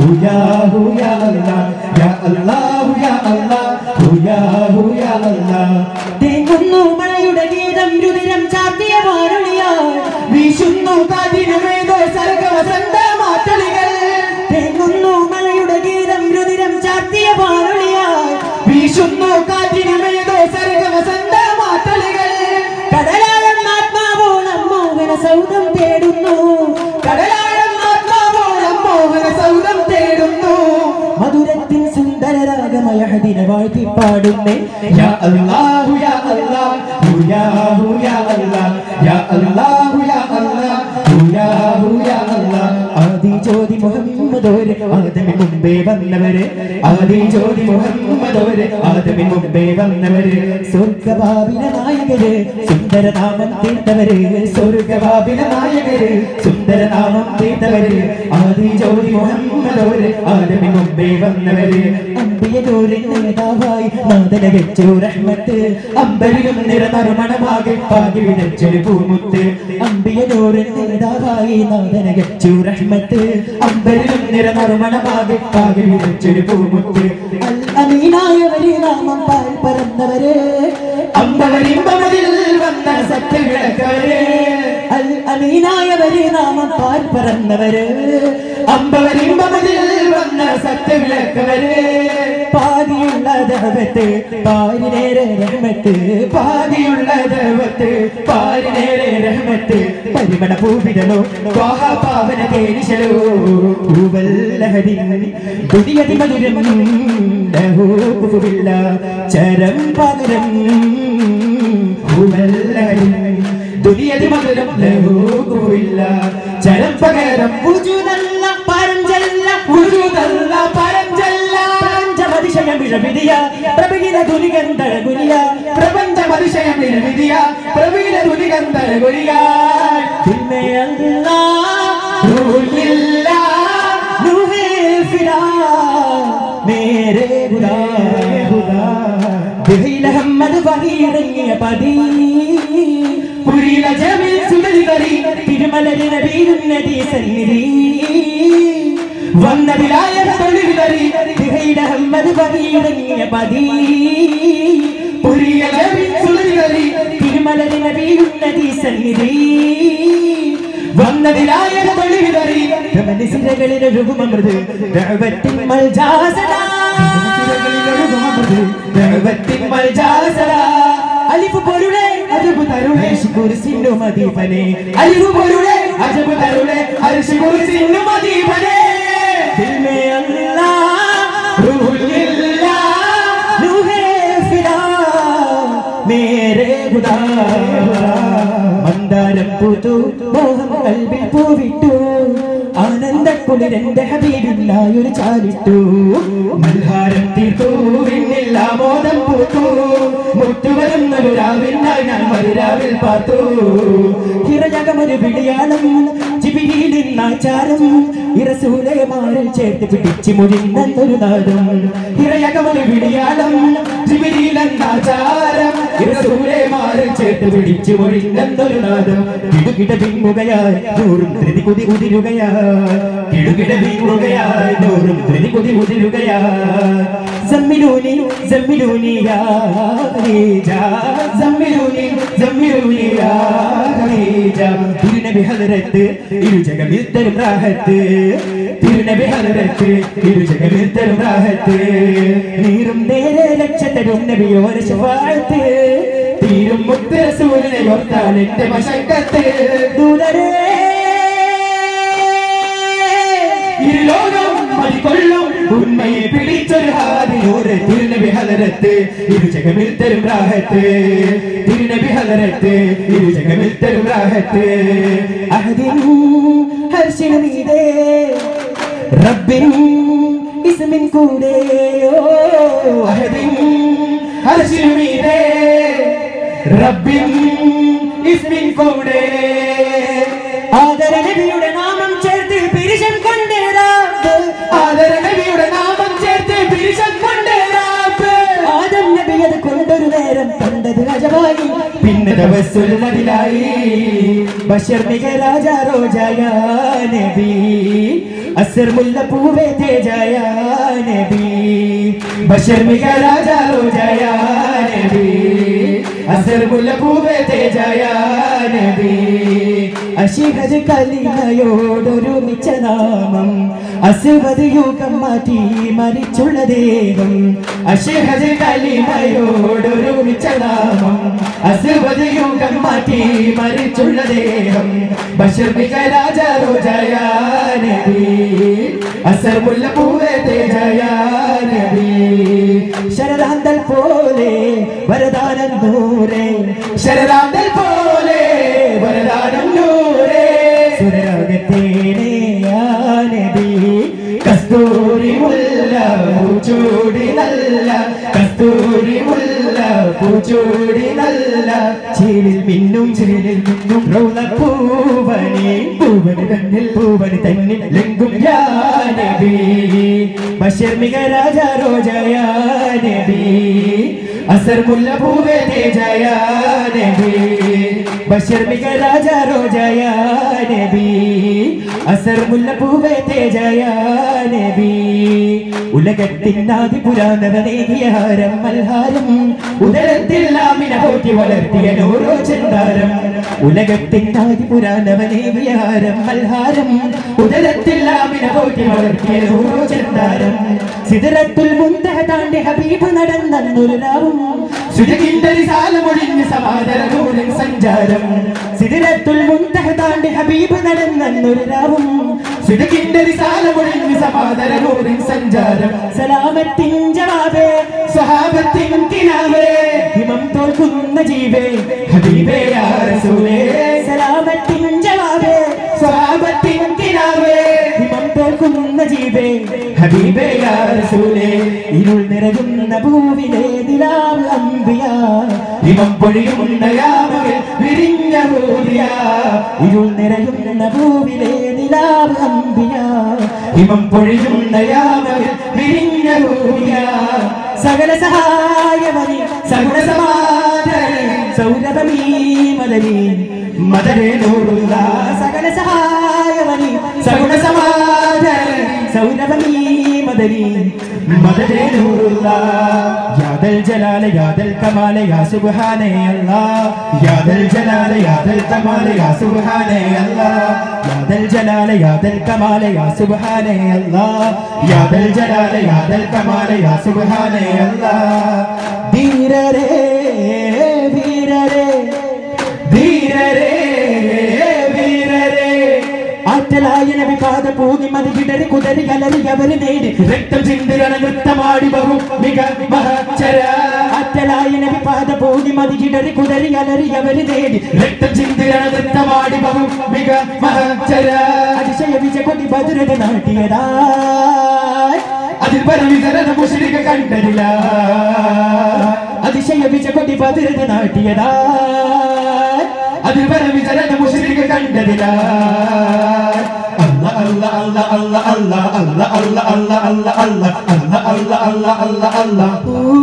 യാ ഹു യാ അല്ലാഹ് യാ അല്ലാഹു യാ അല്ലാഹു യാ ഹു യാ അല്ലാഹ് തേങ്ങുന്നു മഴയുടെ ഗീതം രുതിരം ചാത്തിയ മാരുളിയായി വീശുന്നു കാറ്റിനുമേതോ സർഗവസന്ത മാറ്റളികൾ തേങ്ങുന്നു മഴയുടെ ഗീതം രുതിരം ചാത്തിയ മാരുളിയായി വീശുന്നു കാറ്റിനുമേതോ സർഗവസന്ത മാറ്റളികൾ കടലാഴം ആത്മാവോളം മോഹന സൗധം തേടുന്നു കടലാഴം ആത്മാവോളം മോഹന സൗധം തേടുന്നു മധുരത്തിൻ സുന്ദരരാഗമയ ഹദിനെ വാഴ്ത്തി പാടുന്നേ യാ അല്ലാഹു യാ അല്ലാഹു യാ ഹു യാ അല്ലാഹ് യാ അല്ലാഹു യാ അല്ലാഹു യാ ഹു യാ അല്ലാഹ് ആദി ജ്യോതി മുഹമ്മദോര് ആദമി മുമ്പേ വന്നവര് ആദി ജ്യോതി മുഹമ്മദോര് ആദമി മുമ്പേ വന്നവര് സ്വർഗഭാവിന നായകര് സുന്ദരനാമം തീർത്തവര് സ്വർഗവാപിന നായകര് സുന്ദരനാമം തീർത്തവര് ആദി ജ്യോതി മുഹമ്മദോര് ആദമി മുമ്പേ വന്നവര് അമ്പിയനൂരിൻ നേതാവായി നാദന വെച്ചു റഹ്മത്ത് അമ്പരിലും നിറനറുമണമാകെ പാകി വിതച്ചൊരു പൂമുത്ത് അമ്പിയനൂരിൻ നേതാവായി നാദന വെച്ചു റഹ്മത്ത് അമ്പരിലും നിറനറുമണമാകെ പാകി വിതച്ചൊരു പൂമുത്ത് അൽ അമീനായവര് നാമം പാൽ പറന്നവര് അമ്പവരിമ്പമതിൽ വന്ന സത്യവിളക്കവര് അൽ അമീനായവര് നാമം പാൽ പറന്നവര് അമ്പവരിമ്പമതിൽ വന്ന സത്യവിളക്കവര് പാതിയുള്ള ദഹവത്ത് പാരിനേരെ റഹ്മത്ത് പാതിയുള്ള ദൈവത്ത് പാരിനേറെ രഹമത്ത് പരിമണ പൂവിടലോ ത്വാഹ പാവന തേനിശലോ പൂവല്ലഹരി ദുനിയതി മധുരം ലഹൂകുഫില്ല ചരം പകരം ഭൂവല്ലഹരി ദുനിയതി മധുരം ലഹൂകുവില്ല ചരം പകരം ഉജുതല്ല പരഞ്ചല്ല ഉരുതല്ല പരഞ്ചല്ല പഞ്ചമതിശയം വിഴവിധിയ പ്രബിലിന ദുനികന്തര ഗുരിയ പ്രപഞ്ച പരിശയം വിധിയ പ്രവീണ തുനികന്തര ഗുരിയ തിന്മയല്ല റൂഹില്ല നൂഹേ ഫിദാ മേരേ ഖുദാ ദിഹില ഹമ്മദ് വഹിയിറങ്ങിയ പതി പുരിയില ജമിൽ സുതലിതരി തിരുമലരി നബിയും നദി സന്നിധി വന്നതിലായ തൊഴിലിതരി ദിഹില ഹമ്മദ് വഹിയിറങ്ങിയ പതി പുരിയില ജമിൽ സുതലിതരി തിരുമലരി നബിയും നദി സന്നിധി വന്നതിലായ തൊഴിലിതരി സിരകളിൽ ഒഴുകുമൃത് ദഅവത്തിൻ മൽജാസദാ അലിഫ് പൊരുളെ അജബ് തരുളെ കുരിശിന്നു മദീപനെ അലിവ് പൊരുളെ അജബ് തരുളെ അരിശി കുറിച്ചിന്നു മദീപനെ ദിൽമേ അല്ലാ റൂഹില്ല നൂഹേ ഫിദാ മേരേ ഖുദാ മന്ദാരം പൂത്തു മോഹം കൽബിൽ പൂവിട്ടു ആനന്ദക്കുളിരെന്റെ ഹബീബില്ലായൊരു ചാലിട്ടു മൽഹാരം തീർത്തു വിണ്ണില്ല മോദം പൂത്തു മുത്തുവരുന്നൊരു രാവിനായി ഞാൻ മരുരാവിൽ പാർത്തു ഹിറജകമൊരു പിടിയാളം ജിബിരിയിലിന്നാചാരം ഇറസൂലെ മാറിൽ ചേർത്ത് പിടിച്ച് മുഴിന്നൊരു നാടും ഇറയകമൊരു വിളിയാളം ജിബിരിയിലെന്നാചാരം ഇറസൂലെ മാറി ചേർത്ത് പിടിച്ചു മൊഴിഞ്ഞൊരു നാദം കിടുകിട പിങ്ങുകയായി നൂറും ധൃതി കുതി ഉതിരുകയായി കിടുകിട വീങ്ങുകയായി നൂറും ധൃതി കുതി ഉതിരുകയായി സമ്മിലൂനി സമ്മിലൂനി യാ ഖദീജ സമ്മിലൂനി സമ്മിലൂനി യാ ഖദീജ തിരുനബി ഹദരത്ത് ഇരുജഗമിൽ തരും റാഹത്ത് തിരുനബി ഹദരത്ത് ഇരുജഗമിൽ തരും റാഹത്ത് നീറും നേരെ ലക്ഷത്തരും നബിയോര ശഫാഅത്ത് തീരും മുത്ത് റസൂലിനെ ഓർത്താൽ എന്റെ മശക്കത്ത് ദൂതരേ ഇരുലോകം മതിക്കൊള്ളും ഉണ്മയെ പിടിച്ചൊരു ഹാദിനൂറ് തിരുനബി ഹലരത്ത് ഇരുജഗമിൽ തരും റാഹത്ത് തിരുനബി ഹലരത്ത് ഇരുജഗമിൽ തരും റാഹത്ത് അഹദിൻ ഹർഷിനു മീതേ റബ്ബിൻ ഇസ്മിൻ കൂടെ ഓ അഹദിൻ ഹർഷിനുമീതേ റബ്ബിൻ ഇസ്മിൻ കൂടെ ആദര നബിയുടെ നാമം ചേർത്ത് പിരിശം കൊണ്ടേ റബ്ബ് ആദര നബിയുടെ നാമം ചേർത്ത് പിരിശം കൊണ്ട് റാപ്പ് ആദം നബി അത് കൊണ്ടൊരു നേരം കണ്ടത് അജവായി പിന്നെ തവസ്സുലതിലായി ബഷർ മിക രാജ റോജായ നബി അസർ മുല്ല പൂവേ തേജായ നബി ബഷർ മിക രാജാ റോജായ നബി അസർ മുല്ല പൂവേ തേജായ നബി അശിഹജ് കലിമയോടൊരുമിച്ച നാമം അസുവത് യുഗം മാറ്റി മരിച്ചുള്ള ദേഹം അശിഹജ് കലിമയോടൊരുമിച്ച നാമം അസുവത് യുഗം മാറ്റി മരിച്ചുള്ള ദേഹം ബഷർ മിക രാജ റോജായ നബി അസർ മുല്ല പൂവേ തേജായ നബി ശരദാന്തൽ പോലെ വരദാനം നൂറേ ശരദാന്തൽ പോലെ വരദാനം നൂറേ സുരരാഗത്തേനെ നബി കസ്തൂരി മുല്ല പൂച്ചൂടി നല്ല കസ്തൂരി മുല്ല പൂച്ചൂടി നല്ല ചീലിൽ മിന്നും ചീലിൽ മിന്നും റൗല പൂവണി പൂവണി തന്നിൽ പൂവണി തന്നിൽ ലെങ്കും യാ നബി ബഷർ മിക രാജ റോജയ നബി അസർ മുല്ല പൂവേ തേജയ നബി ബഷർ മിക രാജ റോജയ നബി അസർ മുല്ല പൂവേ തേജയ നബി ഉലകത്തിനാദി പുരാതനേകിയ ഹാരം മൽഹാരം ഉദരത്തിൽ നാമിന പോറ്റി വളർത്തിയ നൂറോ ചെന്താരം ഉലകത്തിനാദി പുരാതനേകിയ ഹാരം മൽഹാരം ഉദരത്തിൽ നാമിന പോറ്റി വളർത്തിയ നൂറോ ചെന്താരം സിദറത്തുൽ മുന്തഹ താണ്ടി ഹബീബ് നടന്നൊരു രാവും സുജകിന്റെ സാലമൊഴിഞ്ഞ് സമാദര നൂറിൻ സഞ്ചാരം സിദറത്തുൽ മുന്തഹ താണ്ടി ഹബീബ് നടന്നൊരു രാവും സുജകിന്റെ സാലമൊഴിഞ്ഞ് സമാദര നൂറിൻ സഞ്ചാരം സലാമത്തിൻ ജവാബേ സഹാബത്തിൻ കിനാവേ ഹിമം തോൽക്കുന്ന ജീവേ ഹബീബേ യാ റസൂലേ സലാമത്തിൻ ജവാബേ സഹാബത്തിൻ കിനാവേ ഹിമം തോൽക്കുന്ന ജീവേ ഹബീബേ യാ റസൂലേ ഇരുൾ നിറയുന്ന ഭൂവിലെ നിലാവ് അമ്പിയ ഹിമം പൊഴിയുന്ന യാമകൾ വിരിഞ്ഞ ഭൂവിയ ഇരുൾ നിറയുന്ന ഭൂവിലെ നിലാവ് അമ്പിയ ഹിമം പൊഴിയുന്ന യാമകൾ വിരിഞ്ഞ ഭൂവിയ സകല സഹായമണി സകല സമാധാന സൗരഭമീ മദനി മദരേ നൂറുള്ള സകല സഹായമണി സകുണ സമാധാന സൗരഭമീ മദനി മദരേ നൂറുള്ള യാദൽ ജലാല യാദൽ കമാല യാ സുബ്ഹാനേ അല്ലാ യാദൽ ജലാല യാദൽ കമാല യാ സുബ്ഹാനേ അല്ലാ യാദൽ ജലാല യാദൽ കമാല യാ സുബ്ഹാനേ അല്ലാ യാദൽ ജലാല യാദൽ കമാല യാ സുബ്ഹാനേ അല്ലാ ധീരരേ ധീരരേ ധീരരേ വീരരേ ആറ്റലായ നബി പാത പൂകി മതി കിടറി കുതറി കലറി അവര് നേടി രക്തം ചിന്തിരണ നൃത്തമാടി ബഹു മിക മഹച്ചര ആറ്റലായ നബി പാത പൂകി മതി കിടറി കുതറി കലറി അവര് നേടി രക്തം ചിന്തിരണ നൃത്തമാടി ബഹു മിക മഹച്ചര അതിശയ വിജ കൊടി ഭദ്രത നാട്ടിയതാ അതിൽ പരവിതരണ മുസ്ലിക കണ്ടതില്ല അതിശയ വിജ കൊടി ഭദ്രത നാട്ടിയതാ അതിൽ പരവിതരണ മുസ്ലിക കണ്ടതില്ല അല്ല അല്ല അല്ല അല്ല അല്ല അല്ല അല്ല അല്ല അല്ല അല്ല അല്ല അല്ല അല്ല അല്ല അല്ല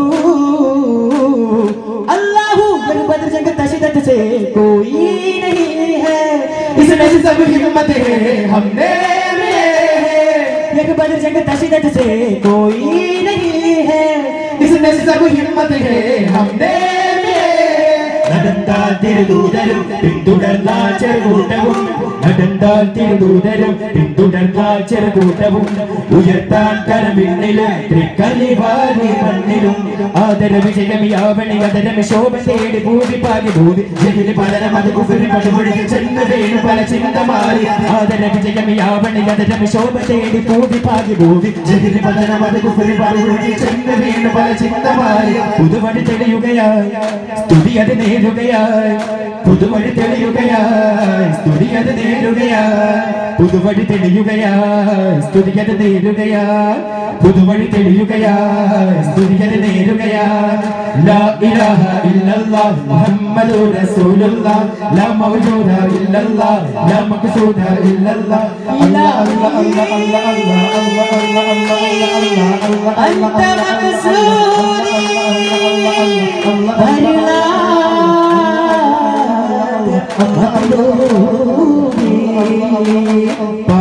अल्लाहू मेरे बदर जंग तशिदत से कोई नहीं है इसमें से सब हिम्मत है हमने में है एक बदर जंग तशिदत से कोई नहीं है इसमें से सब हिम्मत है हमने में നടന്താൽ തിരുദൂതരും പിന്തുടർന്നാൽ ചെറുകൂട്ടവും നടന്താൽ തിരുദൂതരും പിന്തുടർന്നാൽ ചെറുകൂട്ടവും ഉയർത്താൻ കരമിന്നിലും തൃക്കലിവാരി മണ്ണിലും ആദര വിജയമിയാവണി അതരമി ശോഭ തേടി ഭൂമി പാകി ഭൂമി ജഗിന് പലരം അത് കുഫിരി പടുപൊഴി ചെന്ന് വീണ് പല ചിന്ത മാറി ആദര വിജയമിയാവണി അതരമി ശോഭ തേടി ഭൂമി പാകി ഭൂമി ജഗിന് പലരം അത് കുഫിരി പടുപൊഴി ചെന്ന് വീണ് പല ചിന്ത മാറി പുതുവഴി തെളിയുകയായി സ്തുതി അത് നേരുകയായി പുതുവഴി തെളിയുകയായി സ്തുതി അത് നേരുകയായി പുതുവഴി തെളിയുകയായി സ്തുതി അത് നേരുകയായി പുതുവഴി തെളിയുകയായി സ്തുതി അത് നേരുകയായി ലാ ഇലാഹ ഇല്ലല്ലാഹ് മുഹമ്മദുർ റസൂലുള്ളാഹ് ലാ മൗജൂദ ഇല്ലല്ലാഹ് ലാ മഖ്സൂദ ഇല്ലല്ലാഹ് അല്ലാഹ് അല്ലാഹ് അല്ലാഹ് അല്ലാഹ് അല്ലാഹ് അല്ലാഹ് അല്ലാഹ് അല്ലാഹ് അല്ലാഹ് അല്ലാഹ് പാ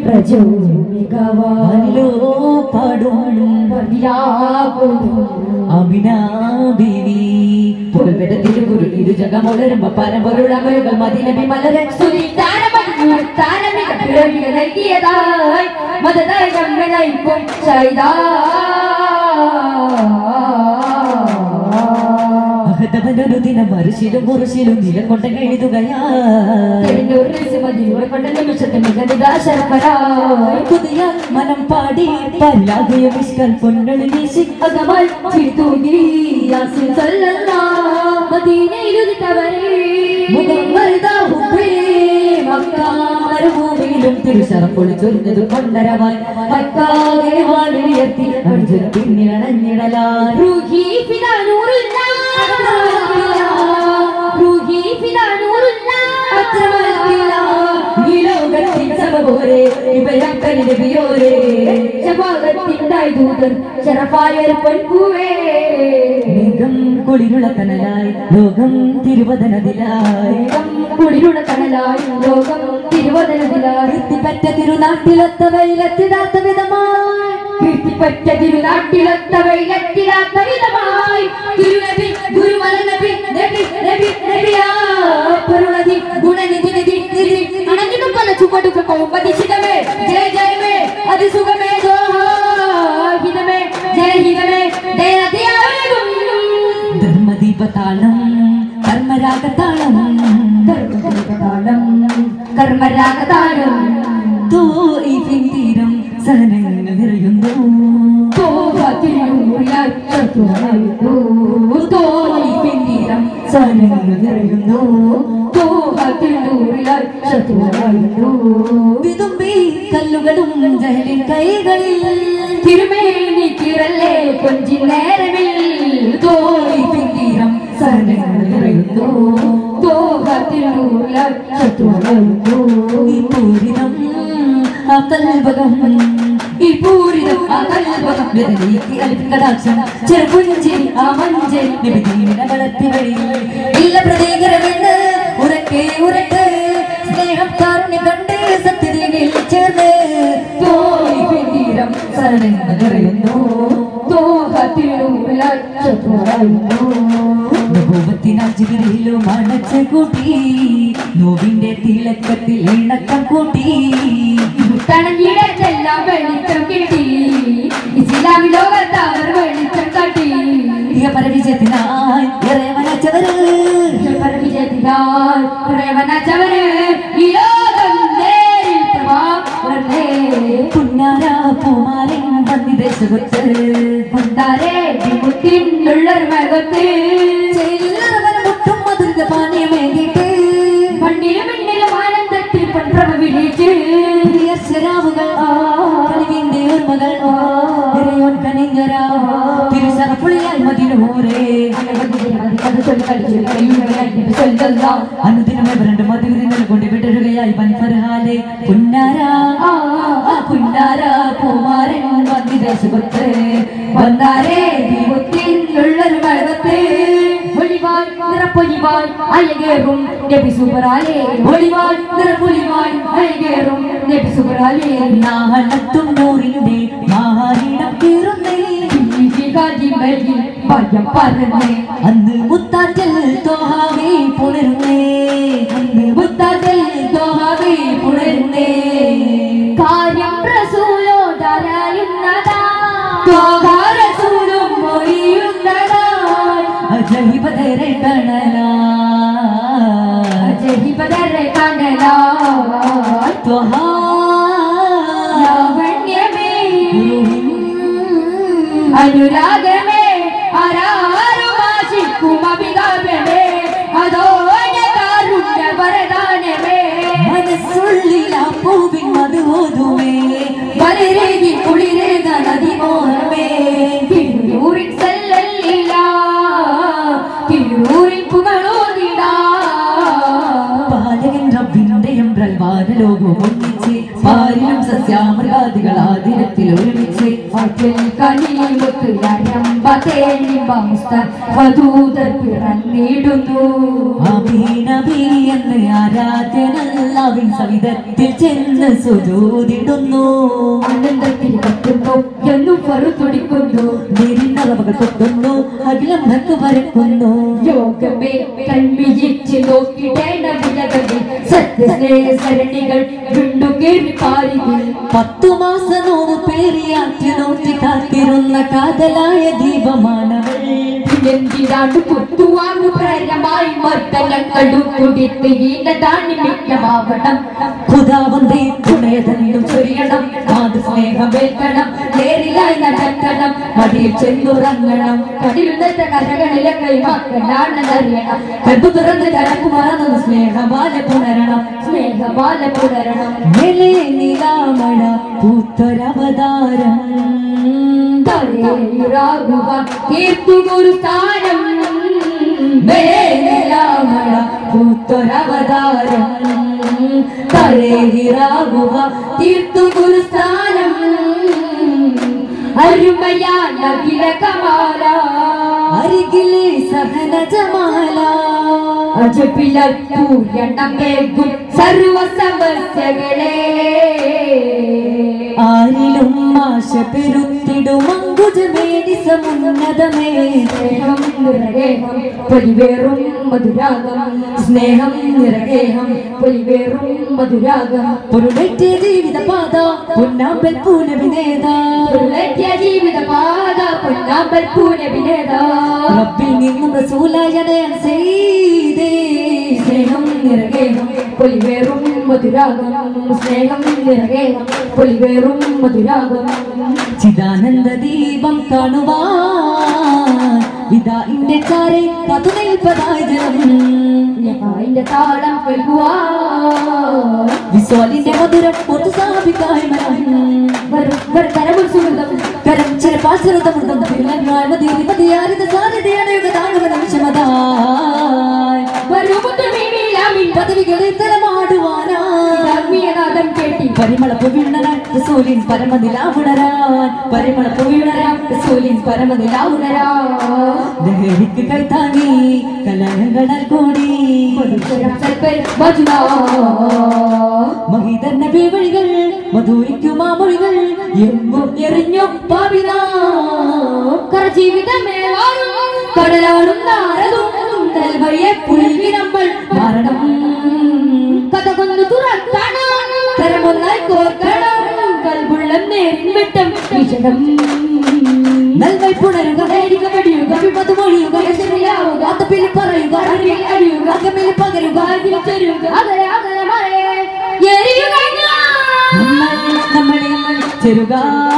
വാനിലോ പാടും അമിന ബീവി പുകൽപ്പെട്ട തിരുകുരു ഇരുജകമുളരുമ്പ പരമ്പൊരുള മരുകൾ മതിനബി മലരെ നൽകിയതായി മതതായി നമ്മെ നയിക്കും മഹതവനൊരു ദിനം മറുശിലും മുറുശിലും നിലകൊണ്ട എഴുതുകയാ പുതിയ മനം പാടി പല്ലാകയ വിഷ്കൽ പൊന്നൊളി വീശി അകമാൽ ചിരിത്തൂകി യാസിൻ സല്ലല്ലാഹ് മദീനയിലുദിത്തവരേ മുഖം വലുതാവുമ്പേ മക്ക മരുഭൂമിയിലും തിരുശറം പൊളിച്ചൊരിഞ്ഞത് കൊണ്ടരമായി മക്കാകെ വാലുയർത്തി അണിഞ്ഞൊരു പിന്നിലണഞ്ഞിടലാൻ റൂഹി ഫിദാ നൂറുല്ലാഹ് റൂഹി ഫിദാ നൂറുല്ലാഹ് ഈ ലോകത്തിൻ സഭ പോലെ ഇവരക്കനിന്റെ പിയോരേ ശഫാഅത്തിനായി ദൂതൻ ശറഫായൊരു പൊൻപൂവേ മേഘം കുളിരുള്ള കനലായി ലോകം തിരുവതനതിലായി ലോകം കുളിരുണ കടലായി ലോകം തിരുവതനത്തിലായി കീർത്തിപ്പറ്റ തിരുനാട്ടിലൊത്ത വെയിലത്തിടാത്ത വിധമായി കീർത്തിപ്പറ്റ തിരുനാട്ടിലൊത്ത വെയിലത്തിലാത്ത വിധമായി തിരുനബി ഗുരുമല നബി നബി നബി നബിയാ പരുണതി ഗുണനിധി നിധി നിധി അണഞ്ഞിട്ടു പല ചുവടുകൾ കോമ്പതിശിതമേ ജയ ജയമേ അതിസുഖമേ ഹിതമേ ജയഹിതമേ ദയതിയാകും ധർമ്മദീപതാളം കർമ്മരാഗതാളം കർമ്മരാഗതാളം കർമ്മരാഗതാളം തോയിഫിൻ തീരം സഹനങ്ങൾ നിറയുന്നു തോഹത്തിലൂറിയായി ചത്തുവായിരുന്നു തോഹത്തിൻ തീരം സഹനങ്ങൾ നിറയുന്നു തോഹത്തിലൂറിയായി ചത്തുവായിരുന്നു വിതുമ്പി കല്ലുകളും ജഹലിൻ കൈകളിൽ തിരുമേനി തിരല്ലേ കൊഞ്ചി നേരമിൽ തോയിഫിൻ തീരം സഹനങ്ങൾ നിറയുന്നു തോഹത്തിലൂറിയായി ചത്തുവായിരുന്നു ഈ പൂരിതം ആ കൽവകം ഈ പൂരിതം ആ കൽവകം വെതലീക്ക് അലിക്കടാക്ഷം ചെറുപുഞ്ചിരി ആ മഞ്ചരി നിബിധീമിനെ വളർത്തി വഴി ഇല്ല പ്രതീകരമെന്ന് ഉറക്കെ ഉറക്കെ സ്നേഹം കാരുണ്യം കണ്ട് സത്യതയിൽ ചേർന്ന് പോയി പിന്നീരം സരണങ്ങൾ നിറയുന്നു തോഹത്തിലൂറിയായി ചത്തുവായിരുന്നു നബൂവത്തിനാൽ ജിബിരിയിലും അണച്ച് കൂട്ടി നോവിന്റെ തിളക്കത്തിൽ ഇണക്കം കൂട്ടി തണഞ്ഞിടത്തെല്ലാം വെളിച്ചം കിട്ടി ഇസ്ലാമി ലോകത്ത് അവർ വെളിച്ചം കാട്ടി ഇഹ പരവിജയത്തിനായി ഇറയവനച്ചവര് വിജയത്തിനായി പ്രേമനച്ചവര് ഈ ലോകം നേരിൽ പ്രഭാവേ പുന്നാര പൂമാലൻ വന്നിദേശത്ത് കൊണ്ടാരേ വിമുത്തിനുള്ളൊരു മകത്ത് ചില്ലറവന മുട്ടും മധുരിത പാനീയമേകിട്ട് മണ്ണിലും മിണ്ണിലും ആനന്ദത്തിൽ പൊൻപ്രഭ വിളിച്ച് പ്രിയശ്വരാവുകൾ കനിവിന്റെ ഓർമ്മകൾ ഇറയോൻ കനിഞ്ഞര തിരുസറപ്പുളിയായി മതിനൂരേ അനുദിനമേ രണ്ട് മധുരിതങ്ങൾ കൊണ്ട് വിടരുകയായി പൻഫർഹാലെ പുന്നാര പുന്നാര പൂമാരൻ വന്നിദേശത്ത് വന്നാരേ വിമുത്തിനുള്ളൊരു മകത്ത് ഒളിവാൾ നിറപ്പൊലിവാൾ അയകേറും നബി സുബറാലേ ഒളിവാൾ നിറപ്പൊലിവാൾ അയകേറും നബി സുബറാലേ നാളത്തും നൂറിന്റെ മാഹാരിടം കീറുന്നേ ഭയം പറഞ്ഞേ അന്ന് മുത്താറ്റൽ തോഹാവേ പുണരുന്നേ അന്ന് മുത്താറ്റൽ തോഹാവേ പുണരുന്നേ കാര്യം റസൂലോടറിയുന്നതാ തോഹാരസൂലും മൊഴിയുന്നതാ അജഹിബദരെ കണലാ ജഹിപതരെ കണ്ടലാ ത്വഹാ ലാവണ്യമേ ഗുരുവിൻ അനുരാഗമേ ആരാരുമാശിക്കും അഭികാമ്യമേ അതോ കാരുണ്യ വരദാനമേ മനസ്സുള്ളിൽ ആ പൂവിൻ മധുവോതുമേ വരരേകി കുളിരേക നദിമോഹമേ തിരുവൂരിൻ സല്ലല്ലില്ല തിരുവൂരിൻ പുകളോതിടാ പാലകൻ റബ്ബിന്റെ എംബ്രൽ വാനലോകം ഒന്നിച്ച് പാരിലും സസ്യാമൃഗാദികൾ ആതിരത്തിൽ ഒരുമിച്ച് അതിൽ കനിമുത്ത് രമ്പ വധൂതർ പിറന്നിടുന്നു അഭിനബിയെന്ന് ആരാധ്യനല്ലാവിൻ സവിധത്തിൽ ചെന്ന് സുജൂതിടുന്നു ആനന്ദത്തിൽ കത്തുന്നു എന്നും പറുതുടിക്കുന്നു നിരിന്നറവകൾ കൊട്ടുന്നു അഖിലം ഭക്ക് പരക്കുന്നു യോഗമേ കൺമിഴിച്ച് നോക്കിടേണ്ട വിലകളിൽ സത്യസ്നേഹ സരണികൾ വീണ്ടുകേറി പാരികൾ പത്തു മാസ നോവ് പേരിയാറ്റി നോക്കി കാത്തിരുന്ന കാതലായ ദീപമാണവൾ എന്തിനാണ്ട് കുത്തുവാങ്ങു പ്രേരമായി മർദ്ദനങ്ങളും കുടിത്ത് ഈനതാണ് മിക്കമാവണം ഖുദാവന്തേ തുണയതെന്നും ചൊരിയണം മാതൃസ്നേഹമേൽക്കണം നേരിലായി നടക്കണം മടിയിൽ ചെന്നുറങ്ങണം കടിലുന്നത്തെ കരകളിലെ കൈമാക്കലാണെന്നറിയണം കൽബ് തുറന്ന് കടക്കുമാറുന്ന സ്നേഹമാല പുണരണം സ്നേഹമാല പുലരണം മേലെ നിലാമഴ പൂത്തൊരവതാരം തലേറാകുക തീർത്തുകൊരു സ്ഥാനം മേലെ നിലാമഴ പൂത്തൊരവതാരം തലേഹിറാകുക തീർത്തു ഗുരുസ്ഥാനം അരുമയാൽ അഖില കമാല അരികിലെ സഹന ജമാല അജപിലും സർവ സമസ്യകളെ ആരിലും ആശ പെരുത്തിടും അങ്കുജമേടി സമുന്നതമേ സ്നേഹം നിറകേഹം പൊലിവേറും മധുരാഗം സ്നേഹം നിറകേഹം പൊലിവേറും മധുരാഗം പൊരുളേറ്റ ജീവിത പാത പൊന്നാമ്പൽ പൂനവിനേത ഉരുളറ്റിയ ജീവിത പാത പൊന്നാമ്പൽ പൂനവിനേത റബ്ബിൽ നിന്നും റസൂലായനയൻ ചെയ്തേ സ്നേഹം നിറകേഹം പൊലിവേറും മധുരാഗം സ്നേഹം നിറകേഹം പൊലിവേറും മധുരാഗം ചിദാനന്ദ ദീപം കാണുവാൻ ഇതാ ഇന്റെ ചാരെ പതുനൽപ്പതായി ജനം അതിന്റെ താളം കേൾക്കുവാൻ വിസ്വാലിന്റെ മധുരം ഒത്തു സ്ഥാപിക്കായി മനം വരും കരമുൽ സുഗന്ധം കരം ചിരപാശ്രിതമൃതം തിരുനന്മാർ മതി മതിയാരിത സാധ്യതയാണ് യുഗതാണവ നിമിഷമതായി വരുമുത്തുമീമിലാമിൻ പദവികളെ തലമാടുവാനായി ആത്മീയനാഥം കേട്ടി പരിമള പുവിണരാൻ റസൂലിൻ പരമനിലാവുണരാൻ പരിമള പുവിണരാൻ റസൂലിൻ പരമനിലാവുണരാ ദഹരിക്ക് കൈത്താങ്ങി കലഹങ്ങളാൽ കൂടി മധുരം സൽപ്പൽ മധുരാ മഹിതർ നബി വഴികൾ മധുരിക്കുമാ മൊഴികൾ എങ്ങും എറിഞ്ഞു പാപിനാ കരജീവിതമേ വാഴും കടലാടും നാരതും നൽവയെ പുൽകി നമ്മൾ മരണം കഥ കൊന്നു തുറക്കണം കരമൊന്നായി കോർക്കണം കൽബുള്ള നേരിൻ വെട്ടം വിഷടം നൽവൈ പുണരുക നേരിക വെടിയുക വിപത്ത് മൊഴിയുക ശരിയാവുക അതപ്പിൽ പറയുക അറിവിൽ അടിയുക അകമിൽ പകരുക അതിൽ ചെരുക അകലെ അകലെ മറയെ എരിയുക നമ്മൾ നമ്മളെ ചെറുക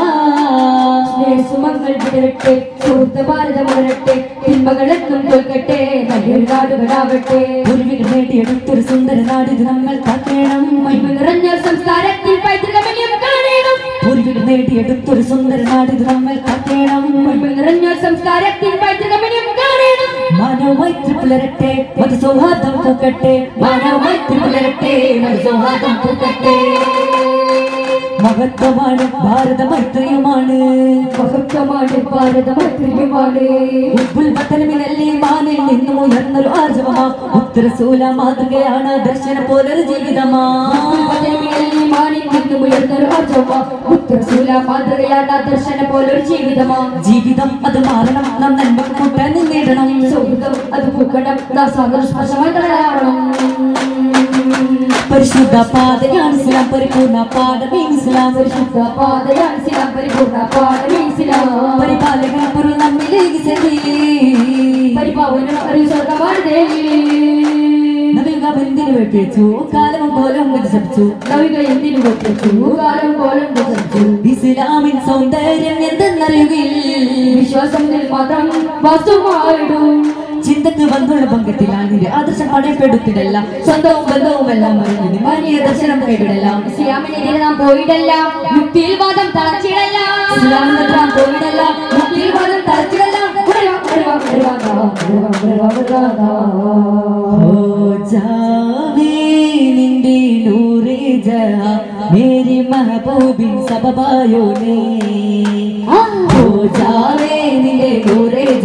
സുമങ്ങൾ വിടരട്ടെ സുഹൃത്ത് ഭാരതം ഉണരട്ടെ തിന്മകളെത്തും തോൽക്കട്ടെ നല്ലൊരു നാടുകളാവട്ടെ പൂർവികൾ നേടിയെടുത്തൊരു സുന്ദര നാടിത് നമ്മൾ കാക്കേണം മഹിമ നിറഞ്ഞ സംസ്കാരത്തിൽ പൈതൃകമന്യം കാണണം പൂർവികൾ നേടിയെടുത്തൊരു സുന്ദര നാടിത് നമ്മൾ കാക്കേണം മഹിമ നിറഞ്ഞ സംസ്കാരത്തിൽ പൈതൃകമന്യം കാണണം മാനവമൈത്രി പുലരട്ടെ മത സൗഹാർദ്ദം പൂക്കട്ടെ മാനവമൈത്രി പുലരട്ടെ മത സൗഹാർദ്ദം പൂക്കട്ടെ മഹത്വമാണ് ഭാരതമൈത്രിയുമാണ് മഹത്വമാണ് ഭാരതമത്രിയുമാണ് ഉപ്പുൽ പത്തനമിലല്ലേ മാനിൽ നിന്നും ഉയർന്നൊരു ആർജവമാ ഉത്തരസൂല മാതൃകയാണ് ദർശന പോലൊരു ജീവിതമാ മാനിൽ നിന്നും ഉയർന്നൊരു അർജവ ഉത്തരശൂല മാതൃകയാണ് ദർശന പോലൊരു ജീവിതമാ ജീവിതം അത് മാറണം നാം നന്മക്ക് കൂട്ടാൻ നിന്നിടണം സൗഹൃദം അത് പൂക്കണം നാം സാഗരസ്പർശമായി തടയാവണം പരിശുദ്ധ പാതയാണ് ഇസ്ലാം പരിപൂർണ പാഠമേ ഇസ്ലാം പരിശുദ്ധ പാതയാണ് ഇസ്ലാം പരിപൂർണ പാഠമേ ഇസ്ലാം പരിപാലകൻ പൊരുൾ നമ്മിലേക്ക് ചെല്ലി പരിപാവനം അറിവ് സ്വർഗമാണ് ദേവി നവിക എന്തിനു വെട്ടിച്ചു കാലം പോലും വികസിപ്പിച്ചു കവികൾ എന്തിനു വെച്ചു കാലം കോലം വിസർജിച്ചു ഇസ്ലാമിൻ സൗന്ദര്യം എന്തെന്നറിയുകയിൽ വിശ്വാസം മാത്രം വസ്തുവായിടും ചിന്തക്ക് വന്നുള്ള പങ്കത്തിലാണ് നിന്റെ ആദർശം പടയപ്പെടുത്തിടല്ല സ്വന്തവും ബന്ധവും എല്ലാം അറിഞ്ഞു മാനിയ ദർശനം കൈവിടല്ല ഇസ്ലാമിനെതിരെ നാം പോയിടല്ല യുക്തിയിൽ വാദം തളച്ചിടല്ല ഇസ്ലാമിന് നാം പോയിടല്ല മുക്തിയിൽ വാദം തളച്ചിടല്ല ഉടലാ, ഉടലാ, ഉടലാ, ഉടലാ, ഉടലാ, ഉടലാ, ഉടലാ. ഓ ജാവേ നിന്റെ നൂറേ ജഹാ മേരി മെഹബൂബിൻ സബബായോ നീ ഓ ജാവേ നിന്റെ നൂറേ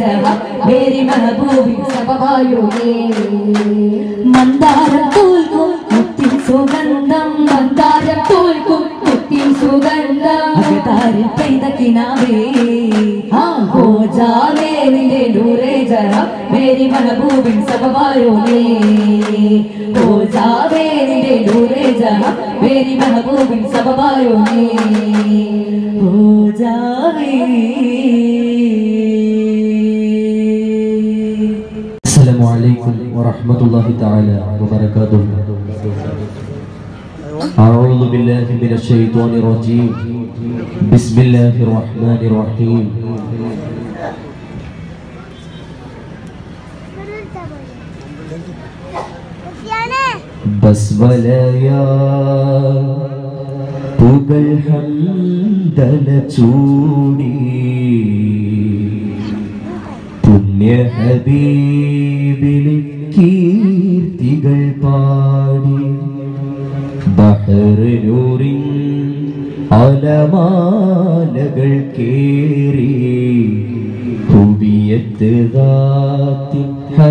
जहाँ मेरी महबूबी സഭവായോനേ മന്ദാരം തോൽക്കും മുത്തിൻ സുഗന്ധം മന്ദാരം തോൽക്കും കുത്തിൻ സുഗന്ധം അകതാരിൽ പെയ്ത കിനാവേ ആ ഹോ ജാവേ നിന്റെ നൂറേ ജഹാ മേരി മഹബൂബിൻ സബവായോനേ ഹോ ജാവേ നിന്റെ നൂറേ ജഹാ മേരി മഹബൂബിൻ സബവായോനേ ഹോ ജാവേ السلام عليكم ورحمة الله تعالى وبركاته أعوذ بالله من الشيطان الرجيم بسم الله الرحمن الرحيم ബസ്മലയാ പുകൾ ഹന്തല ചൂടി പുണ്യ ഹബീബിന് കീർത്തികൾ പാടി ബഹറിനൂറിൻ അലമാലകൾ കേറി ഹുബിയത്ത് ദാത്തി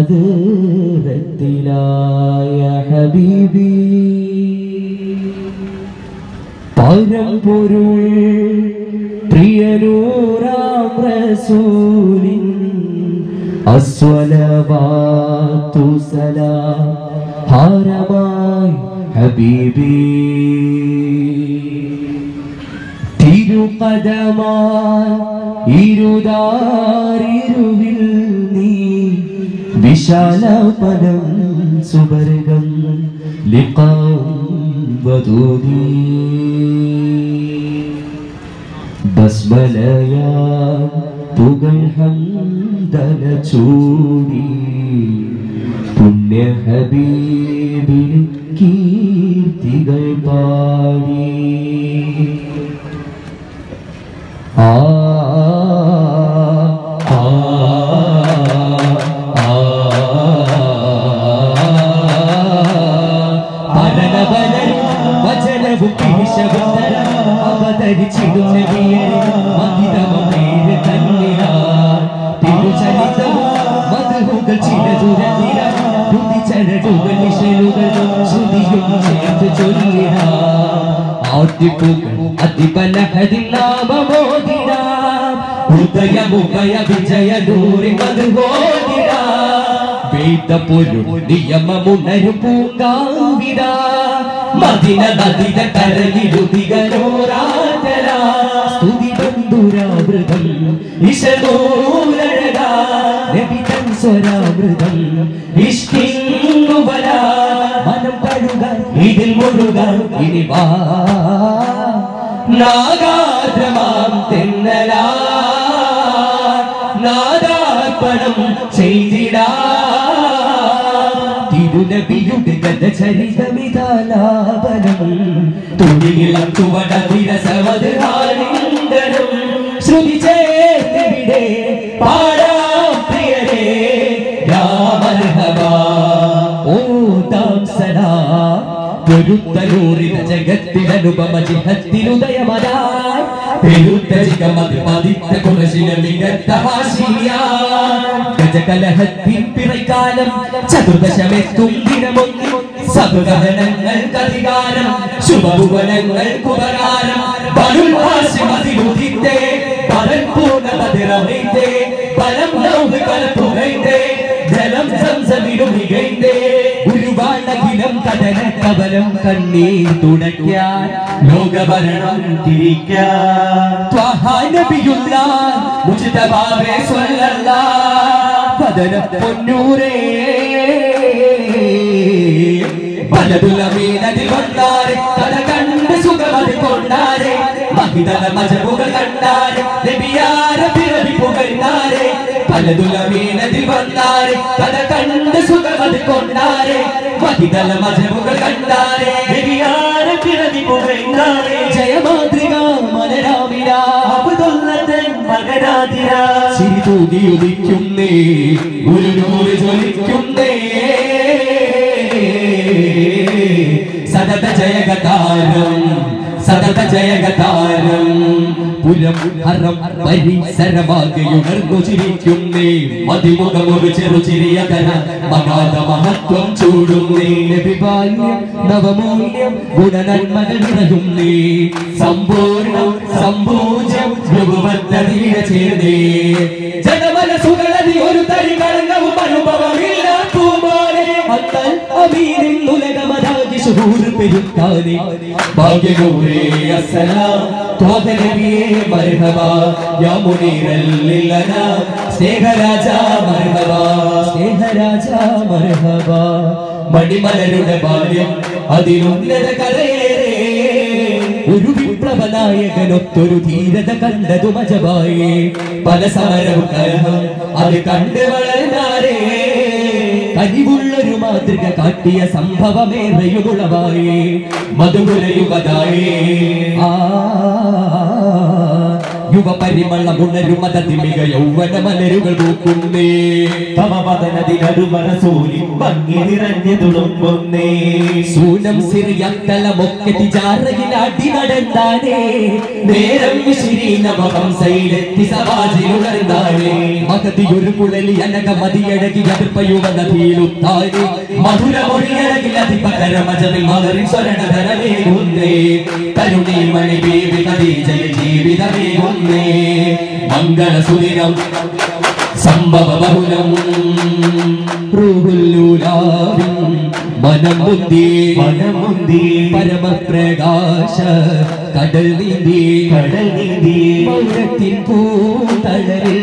ഹദറത്തിലായ ഹബീബി പരമ്പൊരുൾ പ്രിയനൂറാം റസൂലിൻ അസ്വലവാത്തു സലാം ഹാരമായി ഹബീബി തിരുപദമായി ഇരുതാരിരുവിൽ നീ വിശാല പദം സുവർഗം ലിഖാം വധൂതി ബസ്മലയാ പുകൾ ഹന്തല ചൂടി പുണ്യ ഹബീബിന് കീർത്തികൾ പാടി ആ ആ ആ പലന പലരും വചനവും പിരിശവും തരാം അവതരിച്ചിടും നബിയരെ മഹിതമം പേര് തന്നിരാ തിരുചരിതവും മധുഹുകൾ ചിലതുരനിര രുതിചരടുകൾ നിശലുകൾ ശ്രുതിയും ചേർത്ത് ചൊല്ലിടാ ആദ്യപ്പൂക്കൾ അതിപലഹരിൽ നാമമോദിടാ ഹൃദയമുഖയ വിജയ നൂറി മധുഹോദിടാ വേദപ്പൊരു നിയമമുണരു പൂങ്കാവിട മദിന നദിത കരയിലുതികരോരാജര സ്തുതി ബന്ധുരാമൃതം ഇശനൂരഴക നബിതൻ സ്വരാമൃതം ഇഷ്ടിങ്ങുവര മനം പഴുക ഇതിൽ മുഴുക ഇനി വാ നാഗാദ്രമാം തെന്നലാ നാദാർപ്പണം ചെയ്തിടാ തിരുനബിയുടെ ഗതചരിതമിതാലാപനം തുണിയിളം ചുവട വിരസവത് ഹാലിംഗനം ശ്രുതി ചേർത്തിവിടെ പാടാം പ്രിയരേ രാമർഹബാ ഓ താം സലാ പെരുത്തലൂരിത ജഗത്തിലനുപമ ജിഹത്തിനുദയമതായി പെരുത്ത ജിഗമതി പതിത്ത കുറശില മികത്ത ഭാഷിയാ ഗജകലഹത്തിൻ പിറൈക്കാലം ചതുർദശമെത്തും ദിനമൊന്നി സതുഗഹനങ്ങൾ കതികാരം ശുഭഭുവനങ്ങൾ കുപകാരം ബലുൽ ഹാഷിമതിലുദിത്തേ പരൻ പൂർണ്ണ മതിരമൈത്തേ പരം ലൗഹ് കലപ്പുകൈത്തേ ജലം സംസമിലും മികൈത്തേ ഉരുവാണകിലം കടന കബലം കണ്ണീർ തുടയ്ക്കാൻ ലോകഭരണം തിരിക്കാൻ ത്വഹാനബിയുള്ള മുജ്തബാബേ സ്വല്ലല്ലാ പദന പൊന്നൂരേ പലതുലമീനതിൽ വന്നാരെ കഥ കണ്ട് സുഖമതി കൊണ്ടാരെ മഹിതല മജമുകൾ കണ്ടാരെ നബിയാര പിറവി പുകഴ്ന്നാരെ പലതുലമീനതിൽ വന്നാരെ കഥ കണ്ട് സുഖമതി കൊണ്ടാരെ മഹിതല മജമുകൾ കണ്ടാരെ നബിയാര പിറവി പുകഴ്ന്നാരെ ജയമാതൃക മലരാമിര അബ്ദുല്ലതൻ മകനാതിര ചിരി തൂകി ഉദിക്കുന്നേ ഒരു നൂറ് ജ്വലിക്കുന്നേ സതത ജയഗതാരം സതത ജയഗതാരം പുരം ഹറം പരിസരമാകെയുണർന്നു ചിരിക്കുന്നേ മതിമുഖമൊരു ചെറു ചിരിയ കര മകാത മഹത്വം ചൂടുന്നേ നബിബാല്യം നവമൂല്യം ഗുണനന്മകൾ നിറയുന്നേ സമ്പൂർണ്ണം സമ്പൂജ്യം രഘുവത്തരീര ചേർന്നേ ജനമനസുകളതി ഒരു തരി കളങ്കവും അനുഭവമില്ല പൂമോനെ അത്തൽ അമീനിൻ ഉലകമരാജി ശുഹൂർ പെരുത്താനെ ഭാഗ്യഗൗരേ അസ്സലാം ത്വാഹ നബിയേ മർഹബ യാ മുനീറല്ലില്ലന സ്നേഹരാജ മർഹബ സ്നേഹരാജ മർഹബ മണിമലരുടെ ബാല്യം അതിലുന്നത കരയേറേ ഒരു വിപ്ലവ നായകനൊത്തൊരു ധീരത കണ്ടതു മജബായേ പല സമരവും കലഹം അത് കണ്ട് വളർന്നാരേ കനിവുള്ളൊരു മാതൃക കാട്ടിയ സംഭവമേറെയുമുളവായേ മധുകുലയുഗതായേ ആ യുവപരിമളമുണരുമതതിമിക യൗവന മലരുകൾ പൂക്കുന്നേ തമപതനതിനടുമറസൂലി ഭംഗി നിറഞ്ഞു തുളുമ്പുന്നേ സൂനം സിറിയത്തലമൊക്കെ തിജാറയിലാട്ടി നടന്നാനേ നേരം ശിരീനവഹംസയിലെത്തി സമാജിലുണർന്നാനേ മകതിയൊരു കുഴലി അനക മതിയഴകി അതിർപ്പയുവ നദിയിലുത്താനേ മധുരമൊഴിയഴകിൽ അതിപകരമജമിൽ മകരി സ്വരണധരമേകുന്നേ കരുണീ മണി ബേബി കദീജയ ജീവിതമേകുന്നേ മംഗളസുദിനം സംഭവ ബഹുലം റൂഹുല്ലൂലാവിൻ മനം മുന്തി മനമുന്തി പരമപ്രകാശ കടൽ നീന്തി കടൽ നീന്തി മൗനത്തിൻ പൂതളരിൽ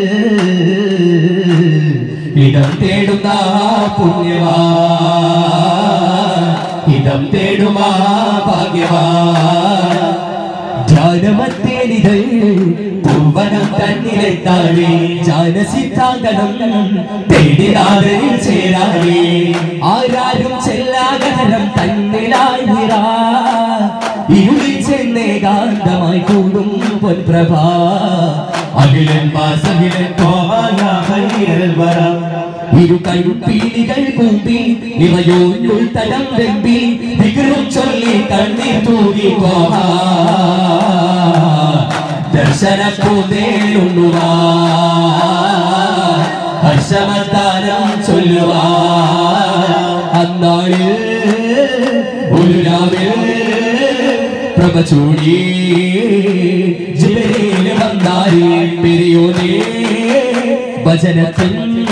ഇടം തേടുന്ന പുണ്യവാ ഇടം തേടുമാ ഭാഗ്യവാ ധ്യാനമത്തേനിതൾ പൂവനം തന്നിലെത്താവേ ജാനസിദ്ധാന്തനം തേടിനാഥനിൽ ചേരാവേ ആരാരും ചെല്ലാകരം തന്നിലായിരാ ഇരുളിൽ ചെന്നേകാന്തമായി കൂടും പൊൻപ്രഭ അഖിലൻ വാസകിലൻ ഇരു കഴുപ്പീലികൾ കൂപ്പി ഇവയോന്നുൾ തലം വെമ്പി വികൃം ചൊല്ലി കണ്ണീർ തൂകി പോഹ ദർശന പൂതേലുണ്ണുവാ ഹർഷമത്താനം ചൊല്ലുവാ അന്നാളിൽ ഒരു രാവിൽ പ്രഭ ചൂടി ജിബിരിയിൽ വന്നാരി പെരിയോനേ വചനത്തിൻ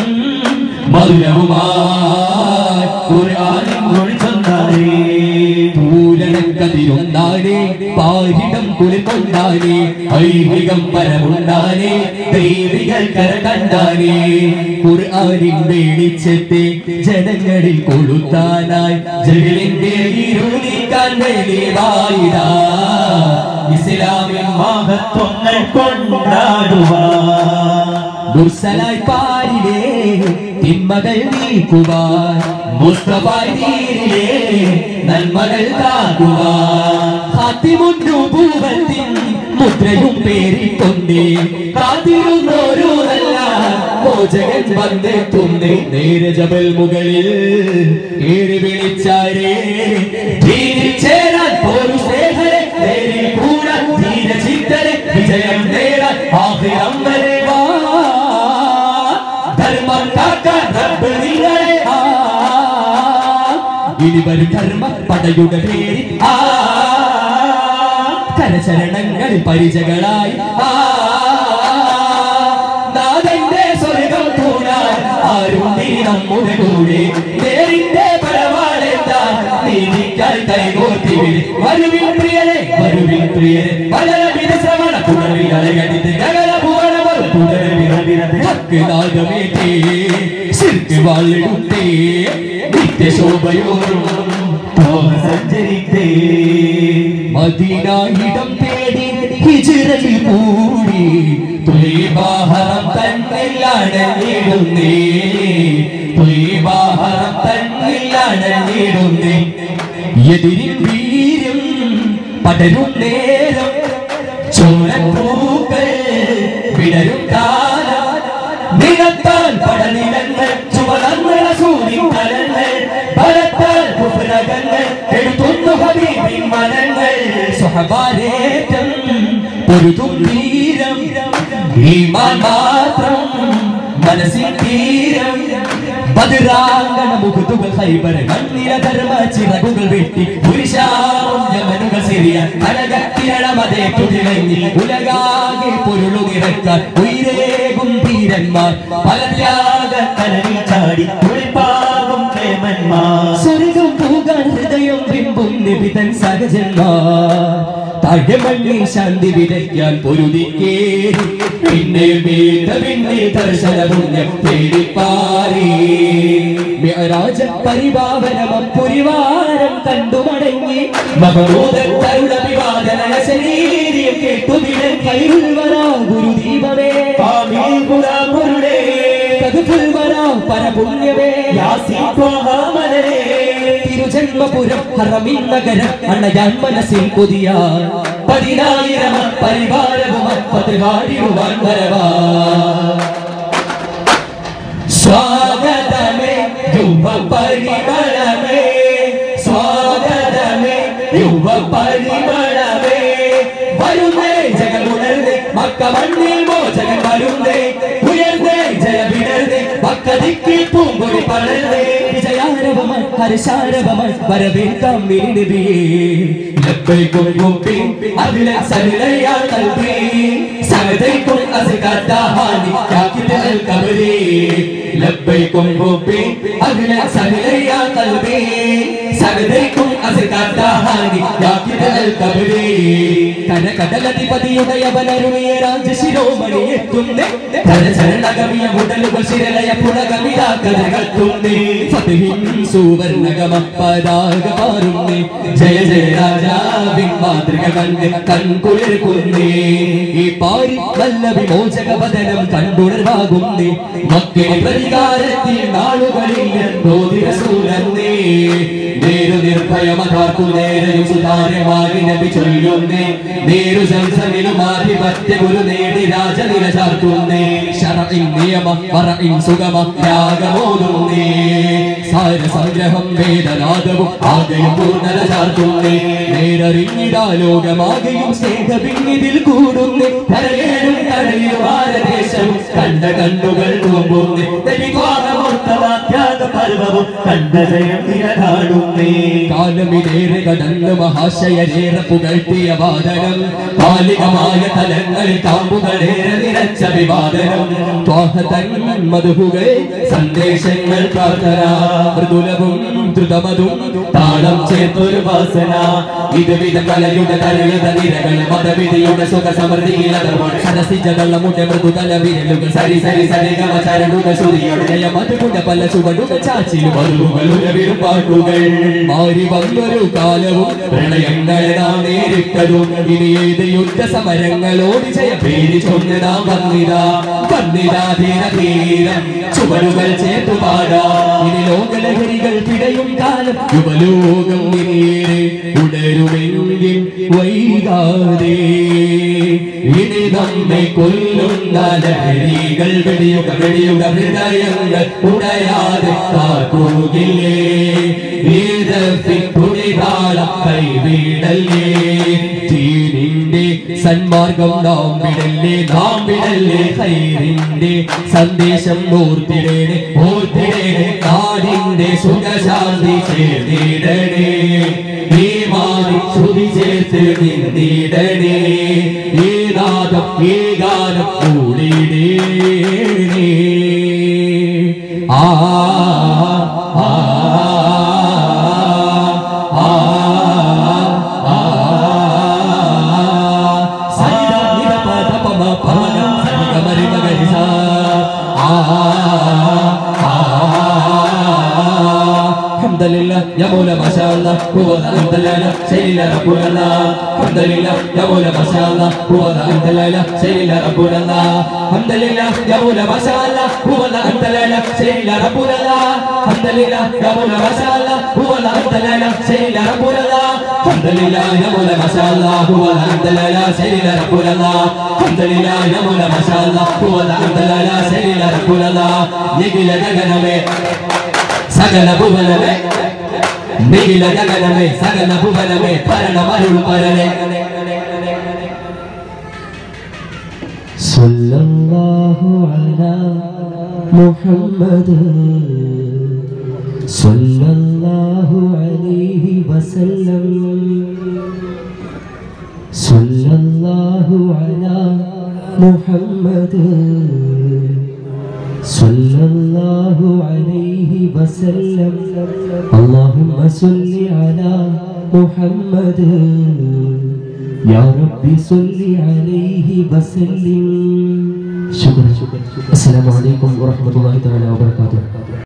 മധുരവുമായി ഖുർആനിൻ മൊഴിച്ചൊന്നാരേ പൂരണക്കതിരൊന്നാനേ പാരിടം കുളിക്കൊണ്ടാനേ ഐഹികം പരമുണ്ടാനേ ദൈവികൾ കരകണ്ടാനേ ഖുർആനിൻ വെളിച്ചത്തെ ജനങ്ങളിൽ കൊളുത്താനായി ജഗലിന്റെ ഇരുളിക്കാൻ വെളിവായിടാ ഇസ്ലാമിൻ മഹത്വങ്ങൾ കൊണ്ടാടുവാ മുർസലായി പാരിലേ തിന്മകൾ നീക്കുവാൻ മുസ്തഫായിലേ നന്മകൾ കാക്കുവാൻ ഹാത്തിമുന്നൂപൂവത്തിൻ മുദ്രയും പേരിക്കൊണ്ടേ കാത്തിരുന്നോരോ നല്ല മോചകൻ വന്നെത്തുന്നേ നേരെ ജബൽ മുകളിൽ കേറി വിളിച്ചാരേ ദീനിൽ ചേരാൻ പോരു സ്നേഹരെ നേരിൽ കൂടാൻ ധീര ചിത്തരെ വിജയം നേടാൻ ആഹിരം വരെ വാ ധർമ്മം കാക്കാൻ റബ്ബ് നിങ്ങളെ ആ ഇനി വരും ധർമ്മ പടയുടെ പേരിൽ ആ കരചരണങ്ങളിൽ പരിചകളായി ആ നാഥന്റെ സ്വർഗം കൂടാൻ ആരുണ്ടി നമ്മുടെ കൂടെ നേരിന്റെ പരമാണെത്താൻ നീതിക്കായി കൈകോർത്തി വിളി വരുവിൻ പ്രിയരെ വരുവിൻ പ്രിയരെ വളരെ വിരശ്രമണ പുനർവികളെ കടിത്ത് ഗഗന ഭുവന ഹക്കുനാഗമേറ്റേ ശിർക്ക് വാളിടുത്തേ നിത്യശോഭയോറും സഞ്ചരിത്തേ മദീനായിടം തേടി ഹിജിറയിൽ കൂടി തുലിബാഹരം തന്നില്ലടഞ്ഞിടുന്നേ തുലിബാഹരം തന്നില്ലടഞ്ഞിടുന്നേ എതിരിൽ വീര്യം പടരും നേരം ചോരപ്പൂക്കൾ വിടരും കാലം നിലത്താൽ പടനിലങ്ങൾ ചുവളർന്ന സൂര്യകലങ്ങൾ ബലത്താൽ കുഫ്രകങ്ങൾ എടുത്തുന്നു ഹബീബിൻ മനങ്ങൾ സുഹബാരേറ്റം ഒരു തുമ്പീരം ഈമാൻ മാത്രം മനസ്സിൽ തീരം ബദിറാങ്കണ മുഖത്തുകൾ ഹൈബർ കണ്ണില ധർമ്മ ചിറകുകൾ വെട്ടി പുരുഷാമനുകൾ സിറിയ അഴകത്തിരളമതേ തുതിളങ്ങി ഉലകാകെ പൊരുളുകിറക്കാൻ ഉയരേകും ധീരന്മാർ പല ത്യാഗ കനലിൽ ചാടി കുളിപ്പാകും പ്രേമന്മാർ സ്വർഗം പൂകാൻ ഹൃദയം ബിംബും നിബിതൻ സഹജന്മാർ താഴമണ്ണിൽ ശാന്തി വിതയ്ക്കാൻ പൊരുതിക്കേ പിന്നെ വീണ്ട പിന്നെ ദർശന പുണ്യം തേടിപ്പാറി രാജ പരിപാവനം പുരിവാരം കണ്ടു മടങ്ങി മഹമൂദത്തരുടെ വിവാദന ശരീരം കേട്ടു വിടൻ കൈവരാ ഗുരുദീപമേ ഗുരുടേ തതുഫുൽവരാ പരപുണ്യമേ യാസീത്വാമലരേ തിരുജന്മപുരം ഹറമിൻ നഗരം അണ്ണയാൻ മനസ്സിൽ പുതിയ പതിനായിരം പരിവാരവും പതിനായിടുവാൻ വരവാ സ്വാഗതമേ യുവ പരിമളമേ സ്വാഗതമേ യുവ പരിമളമേ വരുന്നേ ജഗമുണർന്നേ മക്ക മണ്ണിൽ മോചകൻ വരുന്നേ ഉയർന്നേ ജയവിടർന്നേ മക്ക ദിക്കിൽ പൂങ്കൊടി പടർന്നേ വിജയാരവമായി ഹർഷാരവമായി വരവേൽക്കാം നബിയേ ലബ്ബൈക്കും കുമ്പി അതിലെ സരിലയാ കൽബി സനദൈക്കും അസ്കാത്താഹാനി യാക്കിതൽ കബരി ലബ്ബൈക്കും കുമ്പി അതിലെ സരിലയാ കൽബി സനദൈക്കും അസ്കാത്താഹാനി യാക്കിതൽ കബരി കന കടലധിപതിയുടയവനരുമിയ രാജശിരോമണി എത്തുന്നേ കരചരണഗമിയ മുടലുകൾ ശിരലയ പുളകമിതാ കഥകത്തുന്നേ ഫതിഹിൻ സുവർണഗമ പതാക പാറുന്നേ ജയ ജയ രാജാവിൻ മാതൃക കണ്ട് കൺകുളിർക്കുന്നേ ഈ പാരി വല്ല വിമോചക വദനം കണ്ടുണർവാകുന്നേ മക്കളെ പ്രതികാരത്തിൽ നാളുകളിൽ എന്തോ ദിവസൂരന്നേ നേരു നിർഭയമതാർക്കു നേരെയും സുതാര്യമായി നബി ചൊല്ലുന്നേ നേരു സംസമിലും ആധിപത്യ ഗുരു നേടി രാജനില ചാർത്തുന്നേ ശരഇൻ നിയമ വറഇൻ സുഗമ രാഗമോതുന്നേ സാര സംഗ്രഹം വേദനാദവും ആകെയും പൂർണ്ണത ചാർത്തുന്നേ നേരറിഞ്ഞിടാ ലോകമാകെയും സ്നേഹപിന്നിതിൽ കൂടുന്നേ കരയേഴും കടലിലും ഭാരതദേശവും കണ്ട കണ്ണുകൾ നോമ്പുന്നേ ത്യാഗ പർവവും കണ്ട ജയം നില കാണുന്നേ കാലമിതേറെ കടന്ന് മഹാശയരേറെ പുകഴ്ത്തിയ വാദനം കാലികമായ തലങ്ങളിൽ കാമ്പുകളേറെ നിറച്ച വിവാദനം ത്വാഹതൻ മധുഹുകൾ സന്ദേശങ്ങൾ പ്രാർത്ഥന മൃദുലവും ദ്രുതമതും താളം ചേർത്തൊരു വാസന ഇത് വിധ കലയുടെ തലയുത നിരകൾ മതവിധിയുടെ സുഖ സമൃദ്ധിയിലതർവൺ സരസിജകളുടെ മൃദുതല വിരലുകൾ സരി സരി സരിഗമ ചരടുക ശ്രുതിയുടെ ജയമതുകുണ്ട പല ചുവടുകൾ ചാച്ചിലും മധുകളുരവിരും പാട്ടുകൾ മാറി വന്നൊരു കാലവും പ്രളയങ്ങൾ നാം നേരിട്ടതും ഇനി ഏത് യുദ്ധ സമരങ്ങളോട് ജയ പേര് ചൊന്ന് നാം വന്നിതാ വന്നിതാ ധീര ധീരം ചുവടുകൾ ചേർത്തു പാടാ ഇനി ലോകലഹരികൾ പിടയും കാലം യുവലോകം നീരെ ഉടരുമെങ്കിൽ വൈകാതെ ഇനി നമ്മെ കൊല്ലുന്ന ലഹരികൾ വെടിയുക വെടിയുക ഹൃദയങ്ങൾ ഉടയാതെ കാക്കുകില്ലേ തുണിതാളം കൈവിടല്ലേ തീരിന്റെ സന്മാർഗം നാം വിടല്ലേ നാം വിടല്ലേ ഹൈറിന്റെ സന്ദേശം ഓർത്തിടേണേ ഓർത്തിടേണേ നാടിന്റെ സുഖശാന്തി ചേർത്തിടണേ ഈ മാറി ശ്രുതി ചേർത്ത് നിന്നിടണേ ഈ നാദം ഈ ഗാനം കൂടിടേണേ ആ ആ ആ ആ സരിത നിരപ തപമ പവന സരിഗ മരി മകരിസ ആ ആ الحمد لله يا مولا ما شاء الله هو ذا انت الليله سيدنا ربنا الله الحمد لله يا مولا ما شاء الله هو ذا انت الليله سيدنا ربنا الله الحمد لله يا مولا ما شاء الله هو ذا انت الليله سيدنا ربنا الله الحمد لله يا مولا ما شاء الله هو ذا انت الليله سيدنا ربنا الله الحمد لله يا مولا ما شاء الله هو ذا انت الليله سيدنا ربنا الله الحمد لله يا مولا ما شاء الله هو ذا انت الليله سيدنا ربنا الله يجي لك جنبي സകല ഭുവനമേ നിഖില ജഗനമേ സകല ഭുവനമേ ഭരണമരുൾ പരനെ صلى الله على محمد صلى الله عليه وسلم صلى الله على محمد صلى الله عليه وسلم اللهم صل على محمد يا ربي صل عليه وسلم شكرا السلام عليكم ورحمة الله تعالى وبركاته